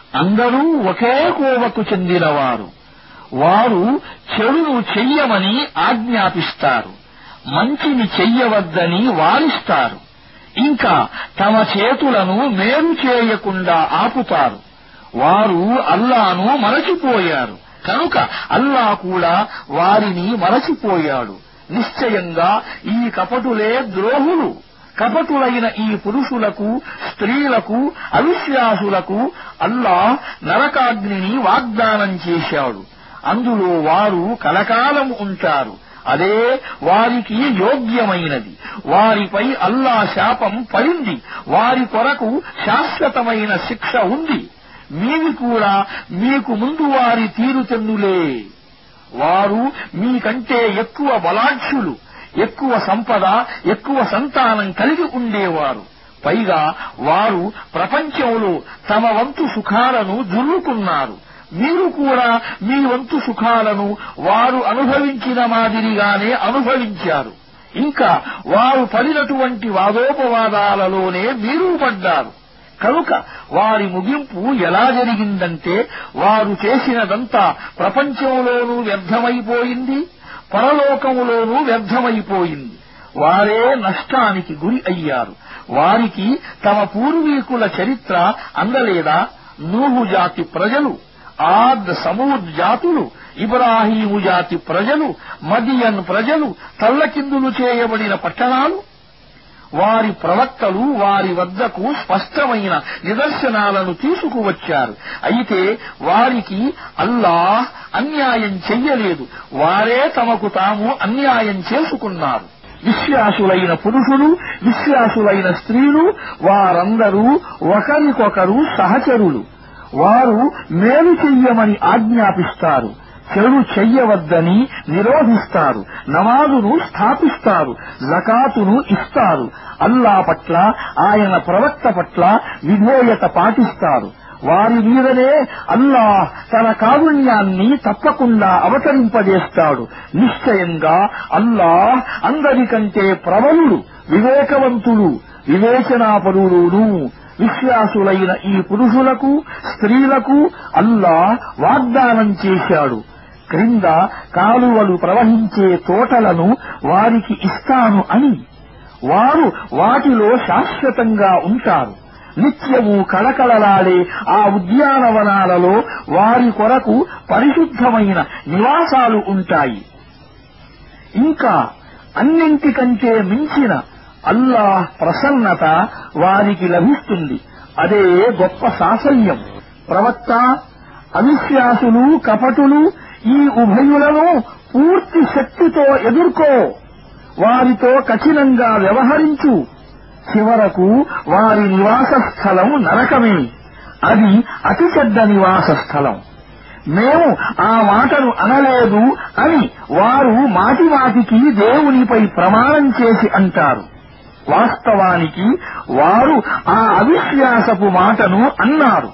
[SPEAKER 1] అందరూ ఒకే కోవకు చెందినవారు వారు చెడును చెయ్యమని ఆజ్ఞాపిస్తారు మంచిని చెయ్యవద్దని వారిస్తారు ఇంకా తమ చేతులను మేలు చేయకుండా ఆపుతారు వారు అల్లాను మరచిపోయారు కనుక అల్లా కూడా వారిని మరచిపోయాడు నిశ్చయంగా ఈ కపటులే ద్రోహులు కపటులైన ఈ పురుషులకు స్త్రీలకు అవిశ్వాసులకు అల్లా నరకాగ్నిని వాగ్దానం చేశాడు అందులో వారు కలకాలం ఉంటారు అదే వారికి యోగ్యమైనది వారిపై అల్లా శాపం పడింది వారి కొరకు శాశ్వతమైన శిక్ష ఉంది మీవి కూడా మీకు ముందు వారి తీరుతెన్నులే వారు మీకంటే ఎక్కువ బలాఢ్యులు ఎక్కువ సంపద ఎక్కువ సంతానం కలిగి ఉండేవారు పైగా వారు ప్రపంచంలో తమ వంతు సుఖాలను జుర్రుకున్నారు మీరు కూడా మీ వంతు సుఖాలను వారు అనుభవించిన మాదిరిగానే అనుభవించారు ఇంకా వారు పడినటువంటి వాదోపవాదాలలోనే మీరు పడ్డారు కనుక వారి ముగింపు ఎలా జరిగిందంటే వారు చేసినదంతా ప్రపంచంలోనూ వ్యర్థమైపోయింది పరలోకములోనూ వ్యర్థమైపోయింది వారే నష్టానికి గురి అయ్యారు వారికి తమ పూర్వీకుల చరిత్ర అందలేదా నూహు జాతి ప్రజలు ఆద్ సమూద్ జాతులు ఇబ్రాహీము జాతి ప్రజలు మదియన్ ప్రజలు తల్లకిందులు చేయబడిన పట్టణాలు వారి ప్రవక్తలు వారి వద్దకు స్పష్టమైన నిదర్శనాలను తీసుకువచ్చారు అయితే వారికి అల్లాహ్ అన్యాయం చెయ్యలేదు వారే తమకు తాము అన్యాయం చేసుకున్నారు విశ్వాసులైన పురుషులు విశ్వాసులైన స్త్రీలు వారందరూ ఒకరికొకరు సహచరులు వారు మేలు చెయ్యమని ఆజ్ఞాపిస్తారు చెడు చెయ్యవద్దని నిరోధిస్తారు నమాజును స్థాపిస్తారు జకాతును ఇస్తారు అల్లా పట్ల ఆయన ప్రవక్త పట్ల విధేయత పాటిస్తారు వారి మీదనే అల్లా తన కారుణ్యాన్ని తప్పకుండా అవతరింపజేస్తాడు నిశ్చయంగా అల్లా అందరికంటే ప్రబలుడు వివేకవంతుడు వివేచనాపరుడును విశ్వాసులైన ఈ పురుషులకు స్త్రీలకు అల్లా వాగ్దానం చేశాడు క్రింద కాలువలు ప్రవహించే తోటలను వారికి ఇస్తాను అని వారు వాటిలో శాశ్వతంగా ఉంటారు నిత్యము కళకళలాడే ఆ ఉద్యానవనాలలో వారి కొరకు పరిశుద్ధమైన నివాసాలు ఉంటాయి ఇంకా అన్నింటికంటే మించిన అల్లాహ్ ప్రసన్నత వారికి లభిస్తుంది అదే గొప్ప సాఫల్యం ప్రవక్త అవిశ్వాసులు కపటులు ఈ ఉభయులను పూర్తి శక్తితో ఎదుర్కో వారితో కఠినంగా వ్యవహరించు చివరకు వారి నివాస స్థలం నరకమే అది అతి చెడ్డ నివాస స్థలం మేము ఆ మాటను అనలేదు అని వారు మాటి మాటికి దేవునిపై ప్రమాణం చేసి అంటారు వాస్తవానికి వారు ఆ అవిశ్వాసపు మాటను అన్నారు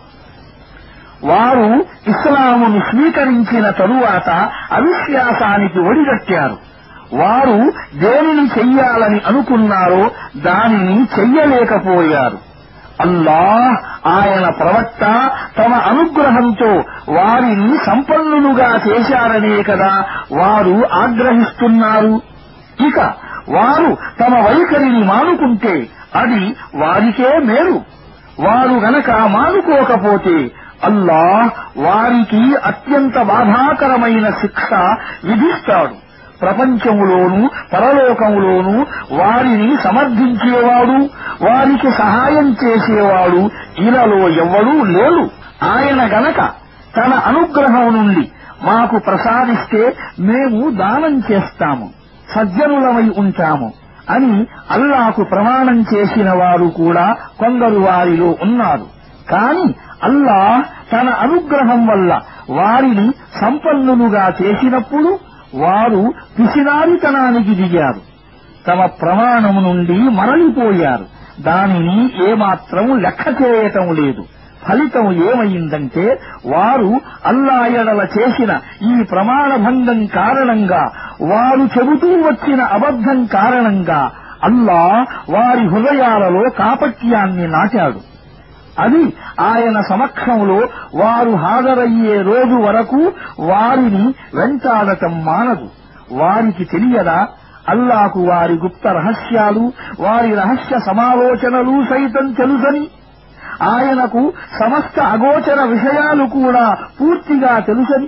[SPEAKER 1] వారు ఇస్లామును స్వీకరించిన తరువాత అవిశ్వాసానికి ఒడిగట్టారు వారు దేనిని చెయ్యాలని అనుకున్నారో దానిని చెయ్యలేకపోయారు అల్లాహ్ ఆయన ప్రవక్త తమ అనుగ్రహంతో వారిని సంపన్నులుగా చేశారనే కదా వారు ఆగ్రహిస్తున్నారు ఇక వారు తమ వైఖరిని మానుకుంటే అది వారికే మేలు వారు గనక మానుకోకపోతే అల్లాహ్ వారికి అత్యంత బాధాకరమైన శిక్ష విధిస్తాడు ప్రపంచములోను పరలోకములోను వారిని సమర్థించేవాడు వారికి సహాయం చేసేవాడు ఇలాలో ఎవ్వడూ లేడు ఆయన గనక తన అనుగ్రహం నుండి మాకు ప్రసాదిస్తే మేము దానం చేస్తాము సజ్జనులమై ఉంటాము అని అల్లాకు ప్రమాణం చేసిన వారు కూడా కొందరు వారిలో ఉన్నారు కాని అల్లా తన అనుగ్రహం వల్ల వారిని సంపన్నులుగా చేసినప్పుడు వారు పిసినారితనానికి దిగారు తమ ప్రమాణము నుండి మరలిపోయారు దానిని ఏమాత్రం లెక్క చేయటం లేదు ఫలితం ఏమైందంటే వారు అల్లా ఎడల చేసిన ఈ ప్రమాణభంగం కారణంగా వారు చెబుతూ వచ్చిన అబద్ధం కారణంగా అల్లా వారి హృదయాలలో కాపట్యాన్ని నాటాడు అది ఆయన సమక్షంలో వారు హాజరయ్యే రోజు వరకు వారిని వెంటాడటం మానదు వారికి తెలియదా అల్లాకు వారి గుప్త రహస్యాలు వారి రహస్య సమాలోచనలు సైతం తెలుసని ఆయనకు సమస్త అగోచర విషయాలు కూడా పూర్తిగా తెలుసని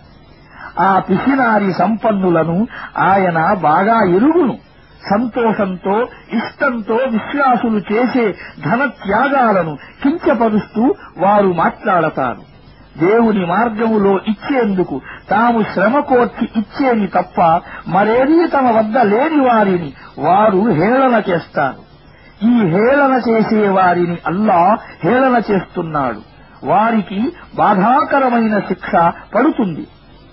[SPEAKER 1] ఆ పిసినారి సంపన్నులను ఆయన బాగా ఎరుగును సంతోషంతో ఇష్టంతో విశ్వాసులు చేసే ధన త్యాగాలను కించపరుస్తూ వారు మాట్లాడతారు దేవుని మార్గములో ఇచ్చేందుకు తాము శ్రమ కోర్చి ఇచ్చేది తప్ప మరేదీ తమ వద్ద లేని వారిని వారు హేళన చేస్తారు ఈ హేళన చేసే వారిని అల్లా హేళన చేస్తున్నాడు వారికి బాధాకరమైన శిక్ష పడుతుంది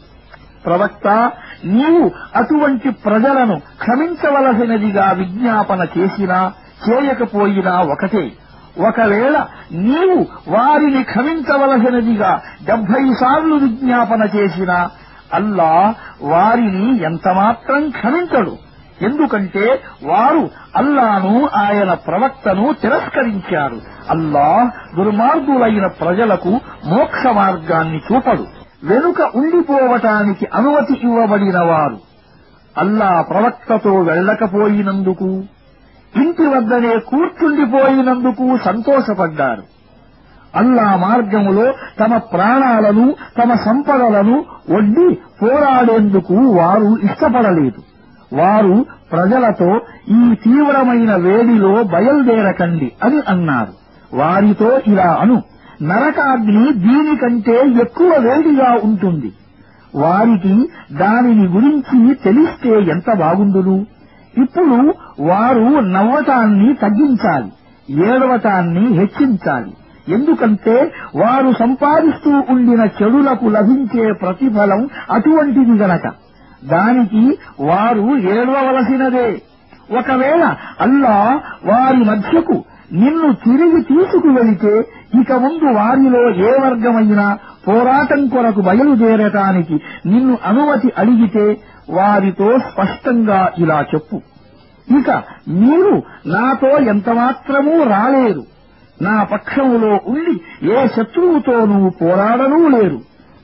[SPEAKER 1] ప్రవక్త నీవు అటువంటి ప్రజలను క్షమించవలసినదిగా విజ్ఞాపన చేసినా చేయకపోయినా ఒకటే ఒకవేళ నీవు వారిని క్షమించవలసినదిగా డెబ్బై సార్లు విజ్ఞాపన చేసినా అల్లా వారిని ఎంతమాత్రం క్షమించడు ఎందుకంటే వారు అల్లాను ఆయన ప్రవక్తను తిరస్కరించారు అల్లా దుర్మార్గులైన ప్రజలకు మోక్ష మార్గాన్ని చూపడు వెనుక ఉండిపోవటానికి అనుమతి ఇవ్వబడిన వారు అల్లా ప్రవక్తతో వెళ్ళకపోయినందుకు ఇంటి వద్దనే కూర్చుండిపోయినందుకు సంతోషపడ్డారు అల్లా మార్గములో తమ ప్రాణాలను తమ సంపదలను ఒడ్డి పోరాడేందుకు వారు ఇష్టపడలేదు వారు ప్రజలతో ఈ తీవ్రమైన వేడిలో బయలుదేరకండి అని అన్నారు వారితో ఇలా అను నరకాగ్ని దీనికంటే ఎక్కువ వేడిగా ఉంటుంది వారికి దానిని గురించి తెలిస్తే ఎంత బాగుండును ఇప్పుడు వారు నవ్వటాన్ని తగ్గించాలి ఏడవటాన్ని హెచ్చించాలి ఎందుకంటే వారు సంపాదిస్తూ ఉండిన చెడులకు లభించే ప్రతిఫలం అటువంటిది గనక దానికి వారు ఏడవలసినదే ఒకవేళ అల్లా వారి మధ్యకు నిన్ను తిరిగి తీసుకువెళితే ఇక ముందు వారిలో ఏ వర్గమైనా పోరాటం కొరకు బయలుదేరటానికి నిన్ను అనుమతి అడిగితే వారితో స్పష్టంగా ఇలా చెప్పు ఇక మీరు నాతో ఎంతమాత్రమూ రాలేరు నా పక్షములో ఉండి ఏ శత్రువుతోనూ పోరాడనూ లేరు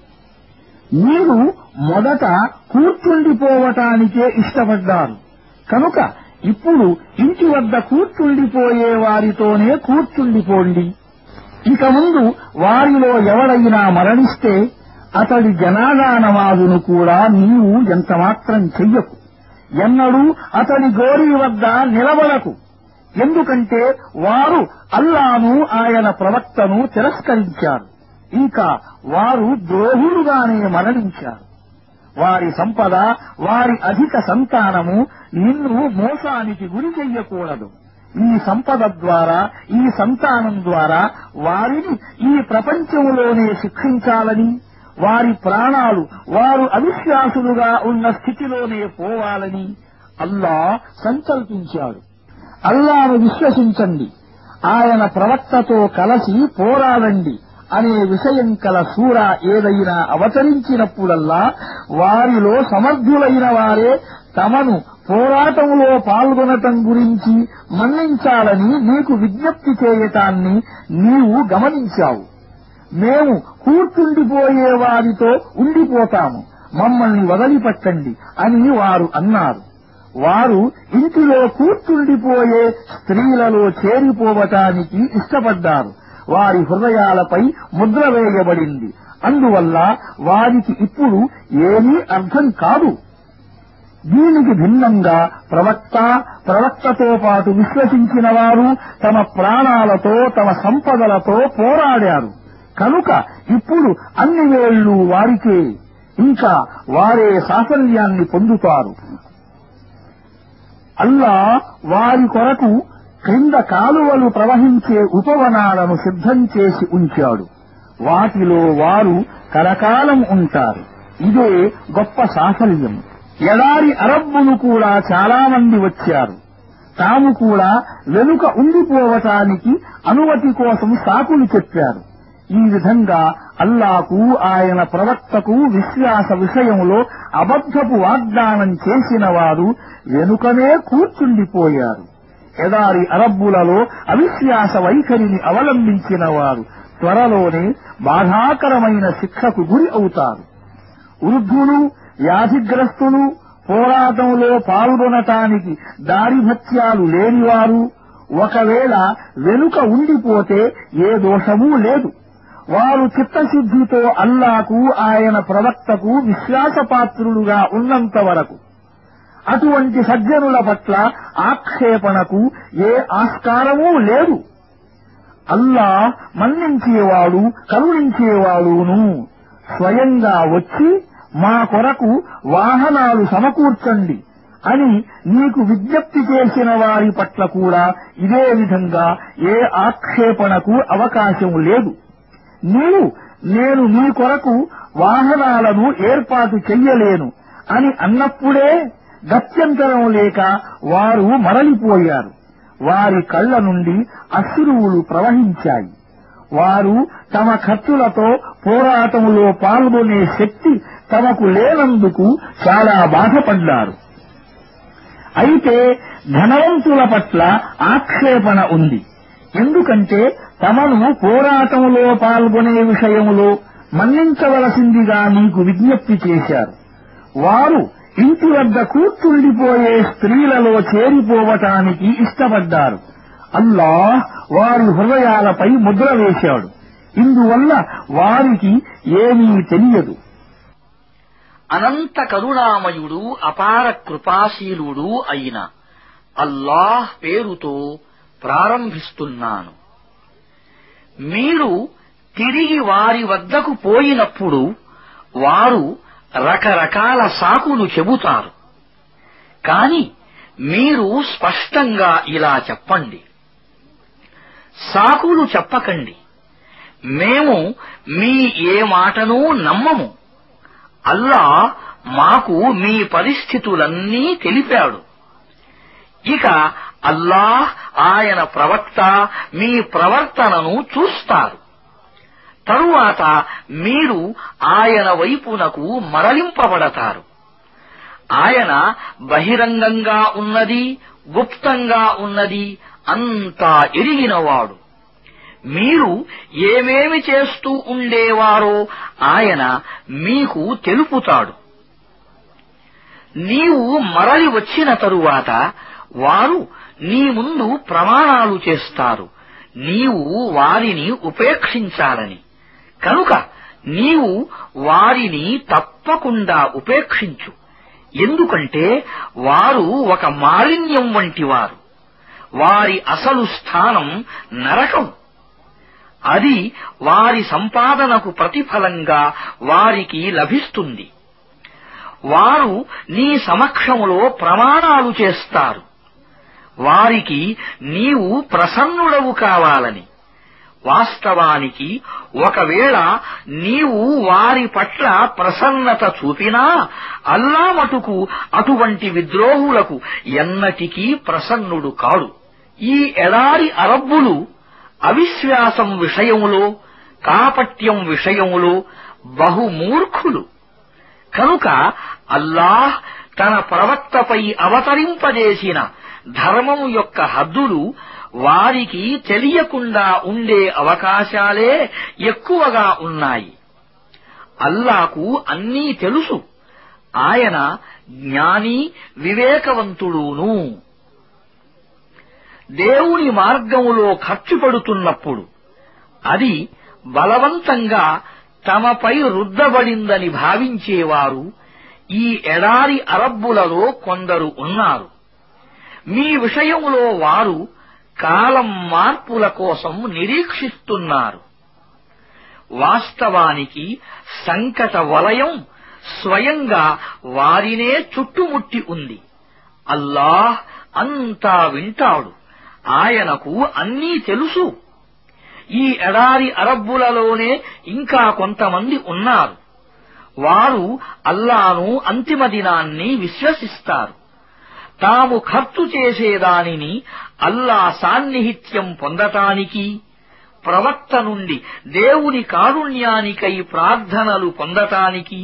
[SPEAKER 1] మీరు మొదట కూర్చుండిపోవటానికే ఇష్టపడ్డారు కనుక ఇప్పుడు ఇంటి వద్ద కూర్చుండిపోయే వారితోనే కూర్చుండిపోండి ఇక ముందు వారిలో ఎవడైనా మరణిస్తే అతడి జనాదా నమాజును కూడా నీవు ఎంతమాత్రం చెయ్యకు ఎన్నడూ అతడి గోరి వద్ద నిలబడకు ఎందుకంటే వారు అల్లాను ఆయన ప్రవక్తను తిరస్కరించారు ఇంకా వారు ద్రోహులుగానే మరణించారు వారి సంపద వారి అధిక సంతానము నిన్ను మోసానికి గురి చెయ్యకూడదు ఈ సంపద ద్వారా ఈ సంతానం ద్వారా వారిని ఈ ప్రపంచంలోనే శిక్షించాలని వారి ప్రాణాలు వారు అవిశ్వాసులుగా ఉన్న స్థితిలోనే పోవాలని అల్లా సంకల్పించాడు అల్లాను విశ్వసించండి ఆయన ప్రవక్తతో కలసి పోరాడండి అనే విషయం కల సూర ఏదైనా అవతరించినప్పుడల్లా వారిలో సమర్థులైన వారే తమను పోరాటంలో పాల్గొనటం గురించి మన్నించాలని నీకు విజ్ఞప్తి చేయటాన్ని నీవు గమనించావు మేము కూర్చుండిపోయే వారితో ఉండిపోతాము మమ్మల్ని వదిలిపెట్టండి అని వారు అన్నారు వారు ఇంటిలో కూర్చుండిపోయే స్త్రీలలో చేరిపోవటానికి ఇష్టపడ్డారు వారి హృదయాలపై ముద్ర వేయబడింది అందువల్ల వారికి ఇప్పుడు ఏమీ అర్థం కాదు దీనికి భిన్నంగా ప్రవక్త ప్రవక్తతో పాటు విశ్వసించిన వారు తమ ప్రాణాలతో తమ సంపదలతో పోరాడారు కనుక ఇప్పుడు అన్ని వేళ్లు వారికే ఇంకా వారే సాఫల్యాన్ని పొందుతారు అల్లా వారి కొరకు క్రింద కాలువలు ప్రవహించే ఉపవనాలను సిద్ధం చేసి ఉంచాడు వాటిలో వారు కరకాలం ఉంటారు ఇదే గొప్ప సాఫల్యం ఎడారి అరబ్బులు కూడా చాలా మంది వచ్చారు తాము కూడా వెనుక ఉండిపోవటానికి అనుమతి కోసం సాకులు చెప్పారు ఈ విధంగా అల్లాకు ఆయన ప్రవక్తకు విశ్వాస విషయంలో అబద్ధపు వాగ్దానం చేసిన వారు వెనుకనే కూర్చుండిపోయారు ఎదారి అరబ్బులలో అవిశ్వాస వైఖరిని అవలంబించిన వారు త్వరలోనే బాధాకరమైన శిక్షకు గురి అవుతారు వృద్ధులు వ్యాధిగ్రస్తులు పోరాటంలో పాల్గొనటానికి దారిభత్యాలు లేనివారు ఒకవేళ వెనుక ఉండిపోతే ఏ దోషమూ లేదు వారు చిత్తశుద్ధితో అల్లాకు ఆయన ప్రవక్తకు విశ్వాసపాత్రులుగా ఉన్నంత వరకు అటువంటి సజ్జనుల పట్ల ఆక్షేపణకు ఏ ఆస్కారమూ లేదు అల్లా మన్నించేవాడు కరుణించేవాడును స్వయంగా వచ్చి మా కొరకు వాహనాలు సమకూర్చండి అని నీకు విజ్ఞప్తి చేసిన వారి పట్ల కూడా ఇదే విధంగా ఏ ఆక్షేపణకు అవకాశం లేదు నీవు నేను మీ కొరకు వాహనాలను ఏర్పాటు చెయ్యలేను అని అన్నప్పుడే గత్యంతరం లేక వారు మరలిపోయారు వారి కళ్ల నుండి అశ్రువులు ప్రవహించాయి వారు తమ ఖర్చులతో పోరాటంలో పాల్గొనే శక్తి తమకు లేనందుకు చాలా బాధపడ్డారు అయితే ధనవంతుల పట్ల ఆక్షేపణ ఉంది ఎందుకంటే తమను పోరాటంలో పాల్గొనే విషయంలో మన్నించవలసిందిగా నీకు విజ్ఞప్తి చేశారు వారు ఇంటి వద్ద కూర్చుండిపోయే స్త్రీలలో చేరిపోవటానికి ఇష్టపడ్డారు అల్లాహ్ వారి హృదయాలపై ముద్ర వేశాడు ఇందువల్ల వారికి ఏమీ తెలియదు
[SPEAKER 2] అనంత కరుణామయుడు అపార కృపాశీలుడు అయిన అల్లాహ్ పేరుతో ప్రారంభిస్తున్నాను మీరు తిరిగి వారి వద్దకు పోయినప్పుడు వారు రకరకాల సాకులు చెబుతారు కాని మీరు స్పష్టంగా ఇలా చెప్పండి సాకులు చెప్పకండి మేము మీ ఏ మాటను నమ్మము అల్లా మాకు మీ పరిస్థితులన్నీ తెలిపాడు ఇక అల్లాహ్ ఆయన ప్రవక్త మీ ప్రవర్తనను చూస్తారు తరువాత మీరు ఆయన వైపునకు మరలింపబడతారు ఆయన బహిరంగంగా ఉన్నది గుప్తంగా ఉన్నది అంతా ఎరిగినవాడు మీరు ఏమేమి చేస్తూ ఉండేవారో ఆయన మీకు తెలుపుతాడు నీవు మరలి వచ్చిన తరువాత వారు నీ ముందు ప్రమాణాలు చేస్తారు నీవు వారిని ఉపేక్షించాలని కనుక నీవు వారిని తప్పకుండా ఉపేక్షించు ఎందుకంటే వారు ఒక మాలిన్యం వంటివారు వారి అసలు స్థానం నరకం అది వారి సంపాదనకు ప్రతిఫలంగా వారికి లభిస్తుంది వారు నీ సమక్షములో ప్రమాణాలు చేస్తారు వారికి నీవు ప్రసన్నుడవు కావాలని వాస్తవానికి ఒకవేళ నీవు వారి పట్ల ప్రసన్నత చూపినా అల్లా మటుకు అటువంటి విద్రోహులకు ఎన్నటికీ ప్రసన్నుడు కాడు ఈ ఎడారి అరబ్బులు అవిశ్వాసం విషయములో కాపట్యం విషయములో బహుమూర్ఖులు కనుక అల్లాహ్ తన ప్రవక్తపై అవతరింపజేసిన ధర్మము యొక్క హద్దులు వారికి తెలియకుండా ఉండే అవకాశాలే ఎక్కువగా ఉన్నాయి అల్లాకు అన్నీ తెలుసు ఆయన జ్ఞాని వివేకవంతుడును దేవుని మార్గములో ఖర్చు పెడుతున్నప్పుడు అది బలవంతంగా తమపై రుద్దబడిందని భావించేవారు ఈ ఎడారి అరబ్బులలో కొందరు ఉన్నారు మీ విషయంలో వారు కాలం మార్పుల కోసం నిరీక్షిస్తున్నారు వాస్తవానికి సంకట వలయం స్వయంగా వారినే చుట్టుముట్టి ఉంది అల్లాహ్ అంతా వింటాడు ఆయనకు అన్నీ తెలుసు ఈ ఎడారి అరబ్బులలోనే ఇంకా కొంతమంది ఉన్నారు వారు అల్లాను అంతిమ దినాన్ని విశ్వసిస్తారు తాము ఖర్చు చేసేదానిని అల్లా సాన్నిహిత్యం పొందటానికి ప్రవక్త నుండి దేవుని కారుణ్యానికై ప్రార్థనలు పొందటానికి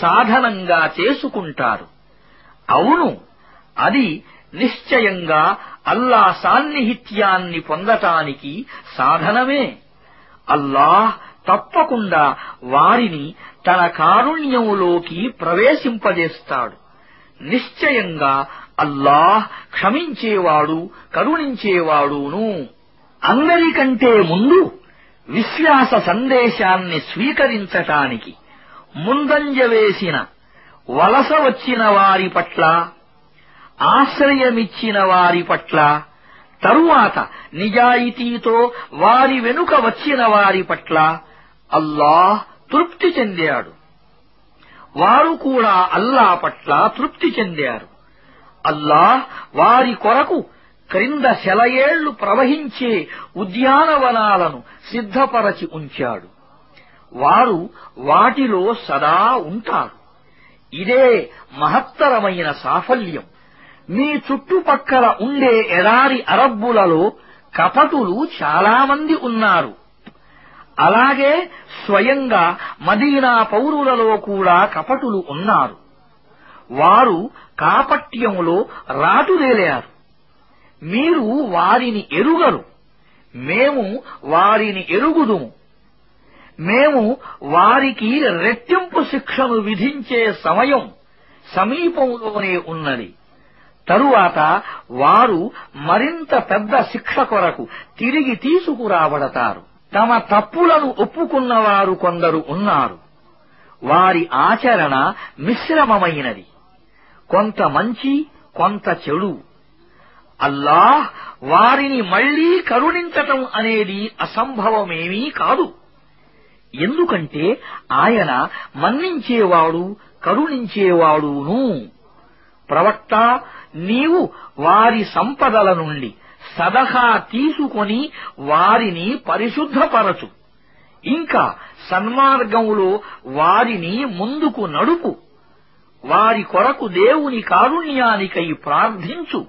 [SPEAKER 2] సాధనంగా చేసుకుంటారు అవును అది నిశ్చయంగా అల్లా సాన్నిహిత్యాన్ని పొందటానికి సాధనమే అల్లాహ్ తప్పకుండా వారిని తన కారుణ్యములోకి ప్రవేశింపజేస్తాడు నిశ్చయంగా అల్లాహ్ క్షమించేవాడు కరుణించేవాడును అందరికంటే ముందు విశ్వాస సందేశాన్ని స్వీకరించటానికి ముందంజ వేసిన వలస వచ్చిన వారి పట్ల ఆశ్రయమిచ్చిన వారి పట్ల తరువాత నిజాయితీతో వారి వెనుక వచ్చిన వారి పట్ల అల్లాహ్ తృప్తి చెందాడు వారు కూడా అల్లా పట్ల తృప్తి చెందారు అల్లాహ్ వారి కొరకు క్రింద శలయేళ్లు ప్రవహించే ఉద్యానవనాలను సిద్ధపరచి ఉంచాడు వారు వాటిలో సదా ఉంటారు ఇదే మహత్తరమైన సాఫల్యం మీ చుట్టుపక్కల ఉండే ఎడారి అరబ్బులలో కపటులు చాలామంది ఉన్నారు అలాగే స్వయంగా మదీనా పౌరులలో కూడా కపటులు ఉన్నారు వారు కాపట్యములో రాటుదేలారు మీరు వారిని ఎరుగరు మేము వారిని ఎరుగుదుము మేము వారికి రెట్టింపు శిక్షను విధించే సమయం సమీపంలోనే ఉన్నది తరువాత వారు మరింత పెద్ద శిక్ష కొరకు తిరిగి తీసుకురాబడతారు తమ తప్పులను ఒప్పుకున్నవారు కొందరు ఉన్నారు వారి ఆచరణ మిశ్రమమైనది కొంత మంచి కొంత చెడు అల్లాహ్ వారిని మళ్లీ కరుణించటం అనేది అసంభవమేమీ కాదు ఎందుకంటే ఆయన మన్నించేవాడు కరుణించేవాడును ప్రవక్త నీవు వారి సంపదల నుండి సదహా తీసుకొని వారిని పరిశుద్ధపరచు ఇంకా సన్మార్గంలో వారిని ముందుకు నడుపు వారి కొరకు దేవుని కారుణ్యానికై ప్రార్థించు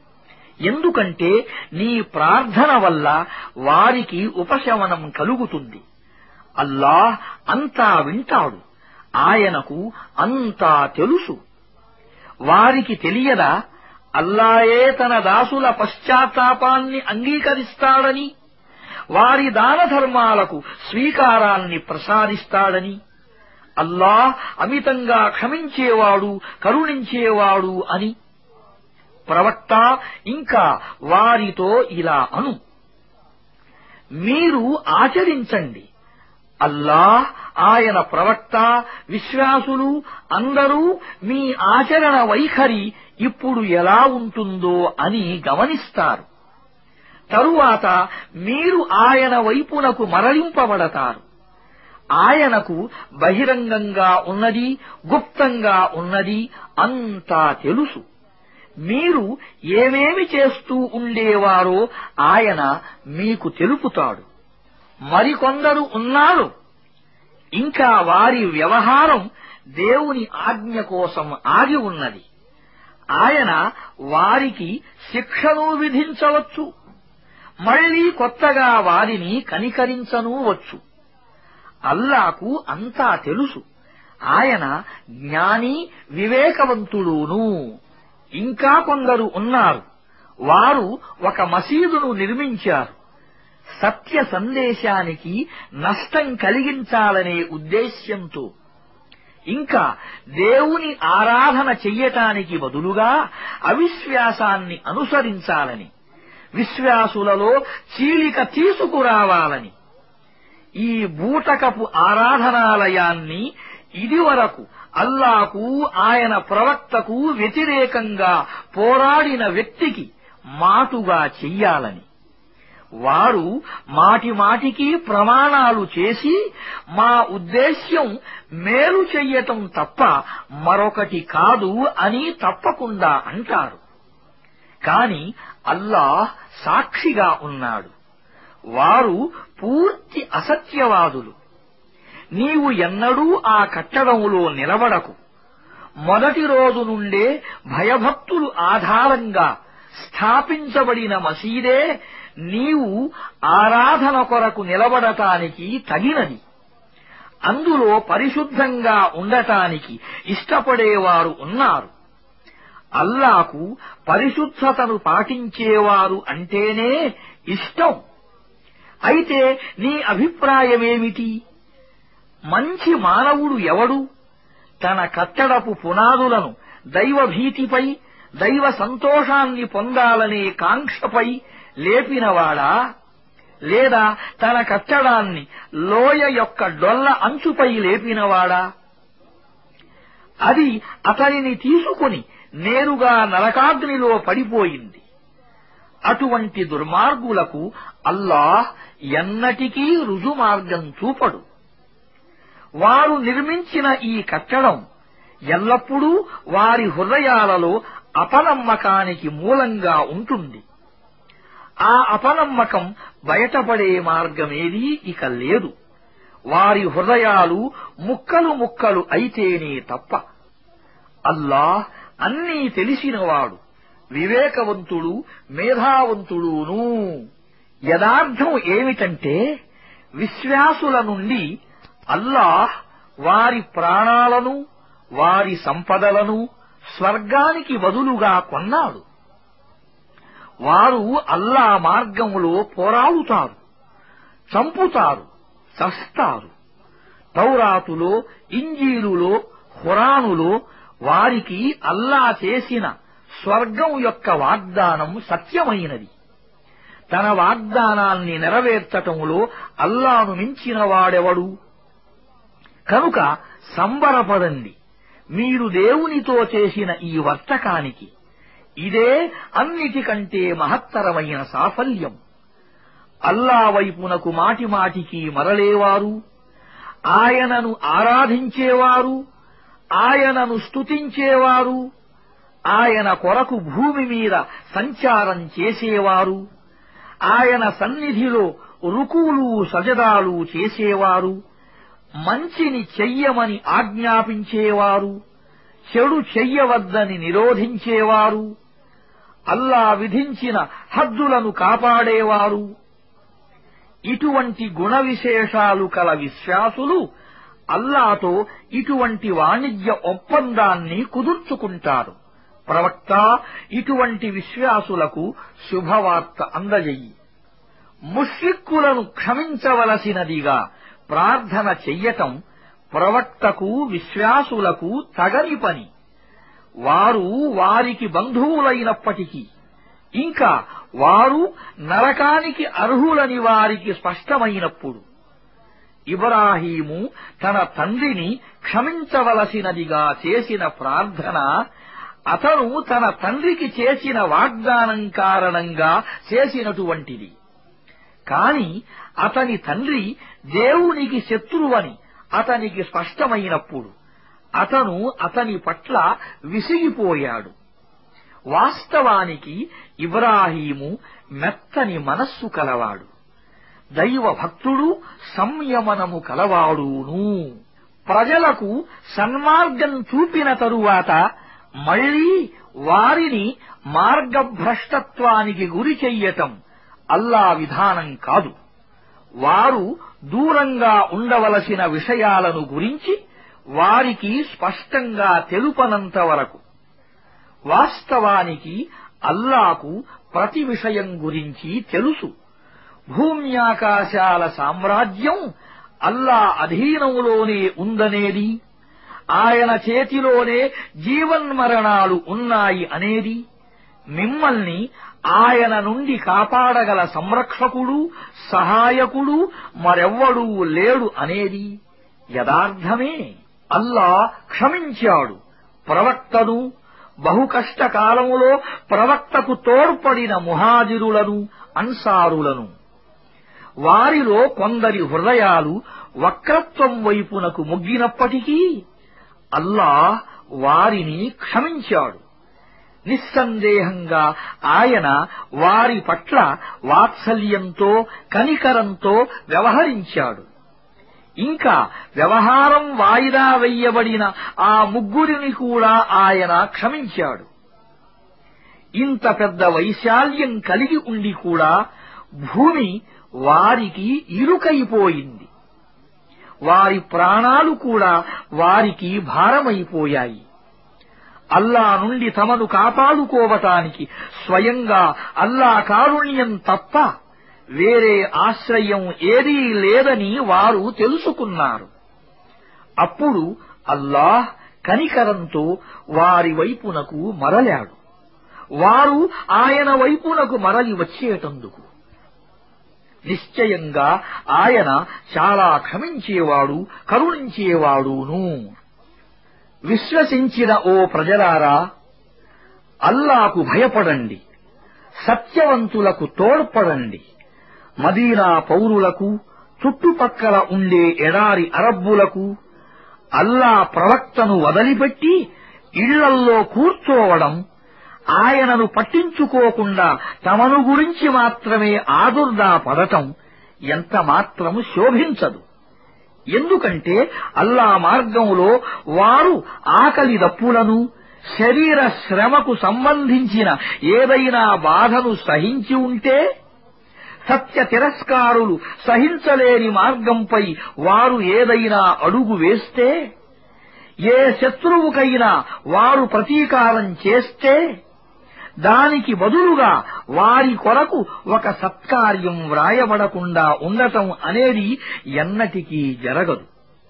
[SPEAKER 2] ఎందుకంటే నీ ప్రార్థన వల్ల వారికి ఉపశమనం కలుగుతుంది అల్లాహ్ అంతా వింటాడు ఆయనకు అంతా తెలుసు వారికి తెలియదా అల్లాయే తన దాసుల పశ్చాత్తాపాన్ని అంగీకరిస్తాడని వారి దాన ధర్మాలకు స్వీకారాన్ని ప్రసాదిస్తాడని అల్లాహ్ అమితంగా క్షమించేవాడు కరుణించేవాడు అని ప్రవక్త ఇంకా వారితో ఇలా అను మీరు ఆచరించండి అల్లాహ్ ఆయన ప్రవక్త విశ్వాసులు అందరూ మీ ఆచరణ వైఖరి ఇప్పుడు ఎలా ఉంటుందో అని గమనిస్తారు తరువాత మీరు ఆయన వైపునకు మరలింపబడతారు ఆయనకు బహిరంగంగా ఉన్నది గుప్తంగా ఉన్నది అంతా తెలుసు మీరు ఏమేమి చేస్తూ ఉండేవారో ఆయన మీకు తెలుపుతాడు మరికొందరు ఉన్నారు ఇంకా వారి వ్యవహారం దేవుని ఆజ్ఞ కోసం ఆగి ఉన్నది ఆయన వారికి శిక్షను విధించవచ్చు మళ్లీ కొత్తగా వారిని కనికరించనూ వచ్చు అల్లాకు అంతా తెలుసు ఆయన జ్ఞాని వివేకవంతుడును ఇంకా కొందరు ఉన్నారు వారు ఒక మసీదును నిర్మించారు సత్య సందేశానికి నష్టం కలిగించాలనే ఉద్దేశ్యంతో ఇంకా దేవుని ఆరాధన చెయ్యటానికి బదులుగా అవిశ్వాసాన్ని అనుసరించాలని విశ్వాసులలో చీలిక తీసుకురావాలని ఈ బూటకపు ఆరాధనాలయాన్ని ఇదివరకు అల్లాకు ఆయన ప్రవక్తకు వ్యతిరేకంగా పోరాడిన వ్యక్తికి మాటుగా చెయ్యాలని వారు మాటి మాటికి ప్రమాణాలు చేసి మా ఉద్దేశ్యం మేలు చెయ్యటం తప్ప మరొకటి కాదు అని తప్పకుండా అంటారు కాని అల్లాహ్ సాక్షిగా ఉన్నాడు వారు పూర్తి అసత్యవాదులు నీవు ఎన్నడూ ఆ కట్టడంలో నిలబడకు మొదటి రోజు నుండే భయభక్తులు ఆధారంగా స్థాపించబడిన మసీదే నీవు ఆరాధన కొరకు నిలబడటానికి తగినది అందులో పరిశుద్ధంగా ఉండటానికి ఇష్టపడేవారు ఉన్నారు అల్లాకు పరిశుద్ధతను పాటించేవారు అంటేనే ఇష్టం అయితే నీ అభిప్రాయమేమిటి మంచి మానవుడు ఎవడు తన కట్టడపు పునాదులను దైవభీతిపై దైవ సంతోషాన్ని పొందాలనే కాంక్షపై లేపినవాడా లేదా తన కట్టడాన్ని లోయ యొక్క డొల్ల అంచుపై లేపినవాడా అది అతనిని తీసుకుని నేరుగా నరకాగ్నిలో పడిపోయింది అటువంటి దుర్మార్గులకు అల్లాహ్ ఎన్నటికీ రుజుమార్గం చూపడు వారు నిర్మించిన ఈ కట్టడం ఎల్లప్పుడూ వారి హృదయాలలో అపనమ్మకానికి మూలంగా ఉంటుంది ఆ అపనమ్మకం బయటపడే మార్గమేదీ ఇక లేదు వారి హృదయాలు ముక్కలు ముక్కలు అయితేనే తప్ప అల్లాహ్ అన్నీ తెలిసినవాడు వివేకవంతుడు మేధావంతుడును యథార్థం ఏమిటంటే విశ్వాసుల నుండి అల్లాహ్ వారి ప్రాణాలను వారి సంపదలను స్వర్గానికి బదులుగా కొన్నాడు వారు అల్లా మార్గంలో పోరాడుతారు చంపుతారు చస్తారు తౌరాతులో ఇంజీలులో హురానులో వారికి అల్లా చేసిన స్వర్గం యొక్క వాగ్దానం సత్యమైనది తన వాగ్దానాన్ని నెరవేర్చటంలో అల్లాను మించిన వాడెవడు కనుక సంబరపడండి మీరు దేవునితో చేసిన ఈ వర్తకానికి ఇదే అన్నిటికంటే మహత్తరమైన సాఫల్యం అల్లా వైపునకు మాటిమాటికి మరలేవారు ఆయనను ఆరాధించేవారు ఆయనను స్తుతించేవారు ఆయన కొరకు భూమి మీద సంచారం చేసేవారు ఆయన సన్నిధిలో రుకులు సజదాలు చేసేవారు మంచిని చెయ్యమని ఆజ్ఞాపించేవారు చెడు చెయ్యవద్దని నిరోధించేవారు అల్లా విధించిన హద్దులను కాపాడేవారు ఇటువంటి గుణ విశేషాలు కల విశ్వాసులు అల్లాతో ఇటువంటి వాణిజ్య ఒప్పందాన్ని కుదుర్చుకుంటారు ప్రవక్త ఇటువంటి విశ్వాసులకు శుభవార్త అందజెయ్యి ముష్రిక్కులను క్షమించవలసినదిగా ప్రార్థన చెయ్యటం ప్రవక్తకు విశ్వాసులకు తగని పని వారు వారికి బంధువులైనప్పటికీ ఇంకా వారు నరకానికి అర్హులని వారికి స్పష్టమైనప్పుడు ఇబ్రాహీము తన తండ్రిని క్షమించవలసినదిగా చేసిన ప్రార్థన అతను తన తండ్రికి చేసిన వాగ్దానం కారణంగా చేసినటువంటిది కాని అతని తండ్రి దేవునికి శత్రువని అతనికి స్పష్టమైనప్పుడు అతను అతని పట్ల విసిగిపోయాడు వాస్తవానికి ఇబ్రాహీము మెత్తని మనస్సు కలవాడు దైవ భక్తుడు సంయమనము కలవాడును ప్రజలకు సన్మార్గం చూపిన తరువాత మళ్లీ వారిని మార్గభ్రష్టత్వానికి గురి చెయ్యటం అల్లా విధానం కాదు వారు దూరంగా ఉండవలసిన విషయాలను గురించి వారికి స్పష్టంగా తెలుపనంత వరకు వాస్తవానికి అల్లాకు ప్రతి విషయం గురించి తెలుసు భూమ్యాకాశాల సామ్రాజ్యం అల్లా అధీనంలోనే ఉందనేది ఆయన చేతిలోనే జీవన్మరణాలు ఉన్నాయి అనేది మిమ్మల్ని ఆయన నుండి కాపాడగల సంరక్షకుడు సహాయకుడు మరెవ్వడూ లేడు అనేది యథార్థమే అల్లా క్షమించాడు ప్రవక్తను బహుకష్టకాలములో ప్రవక్తకు తోడ్పడిన ముహాజిరులను అన్సారులను వారిలో కొందరి హృదయాలు వక్రత్వం వైపునకు మొగ్గినప్పటికీ అల్లా వారిని క్షమించాడు నిస్సందేహంగా ఆయన వారి పట్ల వాత్సల్యంతో కనికరంతో వ్యవహరించాడు ఇంకా వ్యవహారం వాయిదా వెయ్యబడిన ఆ ముగ్గురిని కూడా ఆయన క్షమించాడు ఇంత పెద్ద వైశాల్యం కలిగి ఉండి కూడా భూమి వారికి ఇరుకైపోయింది వారి ప్రాణాలు కూడా వారికి భారమైపోయాయి అల్లా నుండి తమను కాపాడుకోవటానికి స్వయంగా అల్లా కారుణ్యం తప్ప వేరే ఆశ్రయం ఏదీ లేదని వారు తెలుసుకున్నారు అప్పుడు అల్లాహ్ కనికరంతో వారి వైపునకు మరలాడు వారు ఆయన వైపునకు మరలి వచ్చేటందుకు నిశ్చయంగా ఆయన చాలా క్షమించేవాడు కరుణించేవాడును విశ్వసించిన ఓ ప్రజలారా అల్లాకు భయపడండి సత్యవంతులకు తోడ్పడండి మదీనా పౌరులకు చుట్టుపక్కల ఉండే ఎడారి అరబ్బులకు అల్లా ప్రవక్తను వదిలిపెట్టి ఇళ్లల్లో కూర్చోవడం ఆయనను పట్టించుకోకుండా తమను గురించి మాత్రమే ఆదుర్దా పడటం ఎంత మాత్రం శోభించదు ఎందుకంటే అల్లా మార్గంలో వారు ఆకలి దప్పులను శరీర శ్రమకు సంబంధించిన ఏదైనా బాధను సహించి ఉంటే సత్య తిరస్కారులు సహించలేని మార్గంపై వారు ఏదైనా అడుగు వేస్తే ఏ శత్రువుకైనా వారు ప్రతీకారం చేస్తే దానికి బదులుగా వారి కొరకు ఒక సత్కార్యం వ్రాయబడకుండా ఉండటం అనేది ఎన్నటికీ జరగదు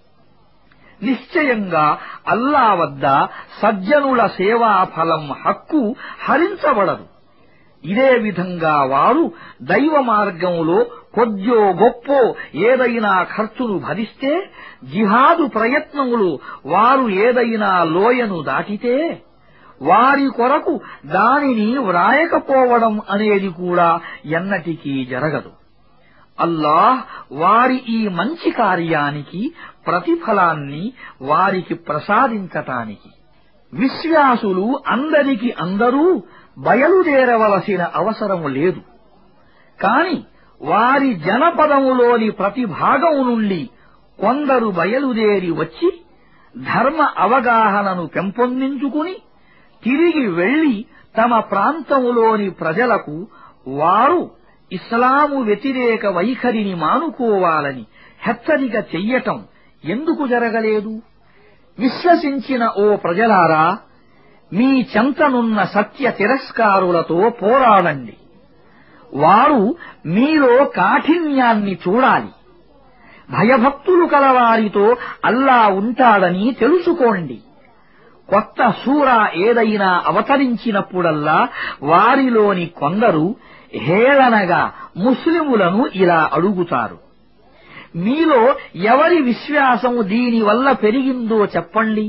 [SPEAKER 2] నిశ్చయంగా అల్లా వద్ద సజ్జనుల సేవా ఫలం హక్కు హరించబడదు ఇదే విధంగా వారు దైవ మార్గంలో కొద్దో గొప్పో ఏదైనా ఖర్చును భరిస్తే జిహాదు ప్రయత్నములు వారు ఏదైనా లోయను దాటితే వారి కొరకు దానిని వ్రాయకపోవడం అనేది కూడా ఎన్నటికీ జరగదు అల్లాహ్ వారి ఈ మంచి కార్యానికి ప్రతిఫలాన్ని వారికి ప్రసాదించటానికి విశ్వాసులు అందరికి అందరూ బయలుదేరవలసిన అవసరం లేదు కాని వారి జనపదములోని ప్రతి భాగం నుండి కొందరు బయలుదేరి వచ్చి ధర్మ అవగాహనను పెంపొందించుకుని తిరిగి వెళ్లి తమ ప్రాంతములోని ప్రజలకు వారు ఇస్లాము వ్యతిరేక వైఖరిని మానుకోవాలని హెచ్చరిక చెయ్యటం ఎందుకు జరగలేదు విశ్వసించిన ఓ ప్రజలారా మీ చెంతనున్న సత్య తిరస్కారులతో పోరాడండి వారు మీలో కాఠిన్యాన్ని చూడాలి భయభక్తులు కలవారితో అల్లా ఉంటాడని తెలుసుకోండి కొత్త సూర ఏదైనా అవతరించినప్పుడల్లా వారిలోని కొందరు హేళనగా ముస్లిములను ఇలా అడుగుతారు మీలో ఎవరి విశ్వాసం దీనివల్ల పెరిగిందో చెప్పండి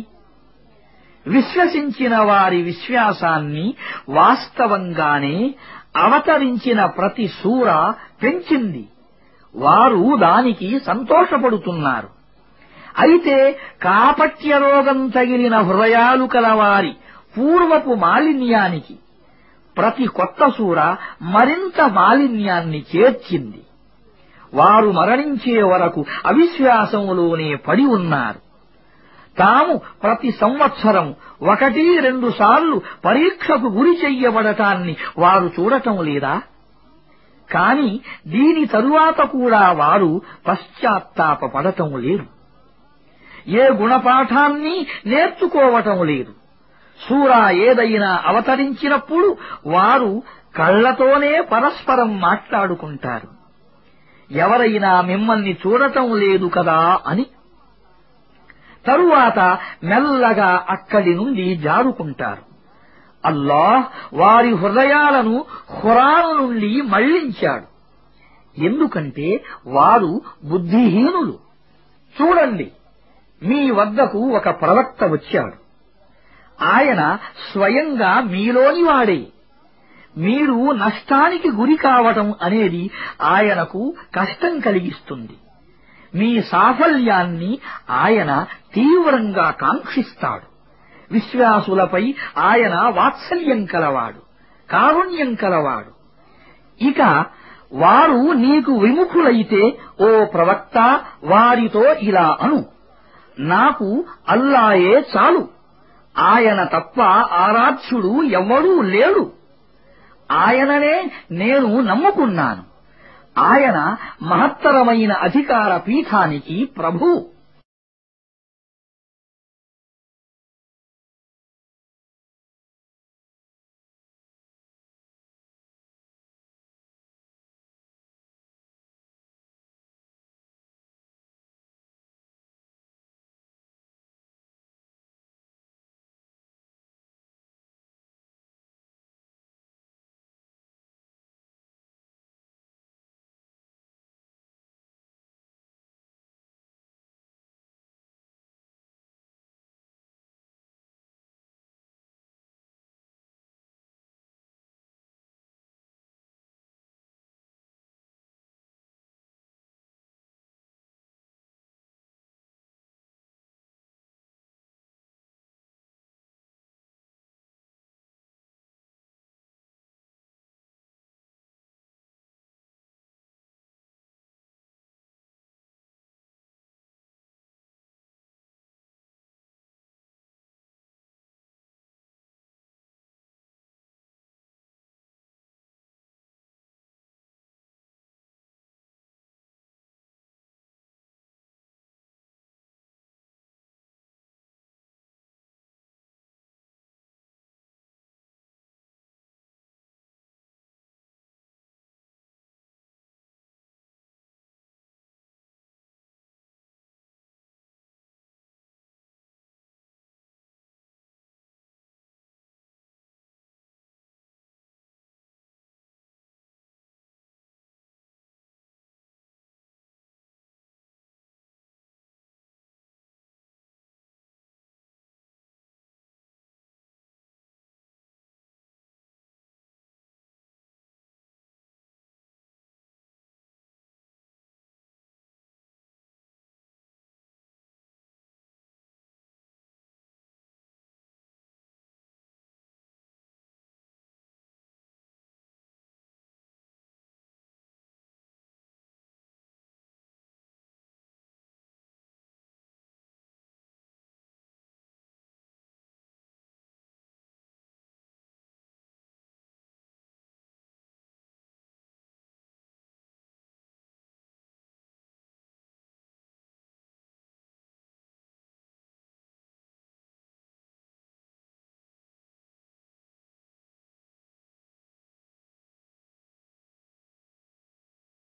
[SPEAKER 2] విశ్వసించిన వారి విశ్వాసాన్ని వాస్తవంగానే అవతరించిన ప్రతి సూర పెంచింది వారు దానికి సంతోషపడుతున్నారు అయితే కాపట్య రోగం తగిలిన హృదయాలు కలవారి పూర్వపు మాలిన్యానికి ప్రతి కొత్త సూర మరింత మాలిన్యాన్ని చేర్చింది వారు మరణించే వరకు అవిశ్వాసములోనే పడి ఉన్నారు తాము ప్రతి సంవత్సరం ఒకటి రెండు సార్లు పరీక్షకు గురి చెయ్యబడటాన్ని వారు చూడటం లేదా కాని దీని తరువాత కూడా వారు పశ్చాత్తాపపడటం లేదు ఏ గుణపాఠాన్ని నేర్చుకోవటం లేదు సూరా ఏదైనా అవతరించినప్పుడు వారు కళ్లతోనే పరస్పరం మాట్లాడుకుంటారు ఎవరైనా మిమ్మల్ని చూడటం లేదు కదా అని తరువాత మెల్లగా అక్కడి నుండి జారుకుంటారు అల్లాహ్ వారి హృదయాలను ఖురాను నుండి మళ్లించాడు ఎందుకంటే వారు బుద్ధిహీనులు చూడండి మీ వద్దకు ఒక ప్రవక్త వచ్చాడు ఆయన స్వయంగా మీలోని వాడే మీరు నష్టానికి గురి కావటం అనేది ఆయనకు కష్టం కలిగిస్తుంది మీ సాఫల్యాన్ని ఆయన తీవ్రంగా కాంక్షిస్తాడు విశ్వాసులపై ఆయన వాత్సల్యం కలవాడు కారుణ్యం కలవాడు ఇక వారు నీకు విముఖులైతే ఓ ప్రవక్త వారితో ఇలా అను నాకు అల్లాయే చాలు ఆయన తప్ప ఆరాధ్యుడు ఎవ్వడూ లేడు ఆయననే నేను నమ్ముకున్నాను ఆయన మహత్తరమైన అధికార పీఠానికి ప్రభువు